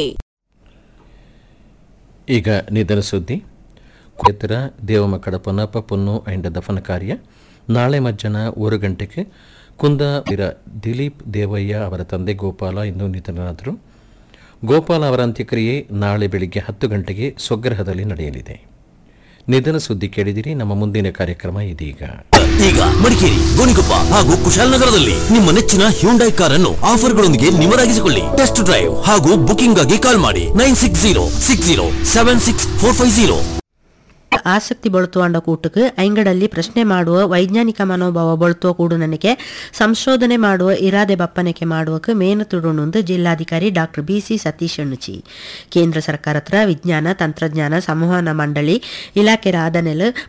ಈಗ ನಿಧನ ಸುದ್ದಿ ಎತ್ತರ ದೇವಮಕ್ಕಳ ಪೊನ್ನಪ್ಪ ಪೊನ್ನು ಅಂಡ್ ದಫನ ಕಾರ್ಯ ನಾಳೆ ಮಧ್ಯಾಹ್ನ ಮೂರು ಗಂಟೆಗೆ ಕುಂದ ವೀರ ದಿಲೀಪ್ ದೇವಯ್ಯ ಅವರ ತಂದೆ ಗೋಪಾಲ ಇಂದು ನಿಧನರಾದರು ಗೋಪಾಲ ಅವರ ಅಂತ್ಯಕ್ರಿಯೆ ನಾಳೆ ಬೆಳಿಗ್ಗೆ ಹತ್ತು ಗಂಟೆಗೆ ಸ್ವಗ್ರಹದಲ್ಲಿ ನಡೆಯಲಿದೆ ನಿಧನ ಸುದ್ದಿ ಕೇಳಿದಿರಿ ನಮ್ಮ ಮುಂದಿನ ಕಾರ್ಯಕ್ರಮ ಇದೀಗ ಈಗ ಮಡಿಕೇರಿ ಗೋಣಿಕೊಪ್ಪ ಹಾಗೂ ಕುಶಾಲನಗರದಲ್ಲಿ ನಿಮ್ಮ ನೆಚ್ಚಿನ ಹ್ಯುಂಡೈ ಕಾರನ್ನು ಆಫರ್ಗಳೊಂದಿಗೆ ನಿಮರಾಗಿಸಿಕೊಳ್ಳಿ ಟೆಸ್ಟ್ ಡ್ರೈವ್ ಹಾಗೂ ಬುಕಿಂಗ್ ಆಗಿ ಕಾಲ್ ಮಾಡಿ nine six zero six zero seven six four five zero ಆಸಕ್ತಿ ಬಳತುವಂಡ ಕೂಟಕ್ಕೆ ಐಂಗಡಲ್ಲಿ ಪ್ರಶ್ನೆ ಮಾಡುವ ವೈಜ್ಞಾನಿಕ ಮನೋಭಾವ ಬಳತುವ ಕೂಡು ನನಗೆ ಸಂಶೋಧನೆ ಮಾಡುವ ಇರಾದೆ ಬಪ್ಪನಕ್ಕೆ ಮಾಡುವಕ್ಕೆ ಮೇನು ತುಡುಣುಂದು ಜಿಲ್ಲಾಧಿಕಾರಿ ಡಾಕ್ಟರ್ ಬಿ ಸಿ ಸತೀಶ್ ಅಣ್ಣುಚಿ ಕೇಂದ್ರ ಸರ್ಕಾರ ಹತ್ರ ವಿಜ್ಞಾನ ತಂತ್ರಜ್ಞಾನ ಸಂವಹನ ಮಂಡಳಿ ಇಲಾಖೆ ಆದನೆಲ್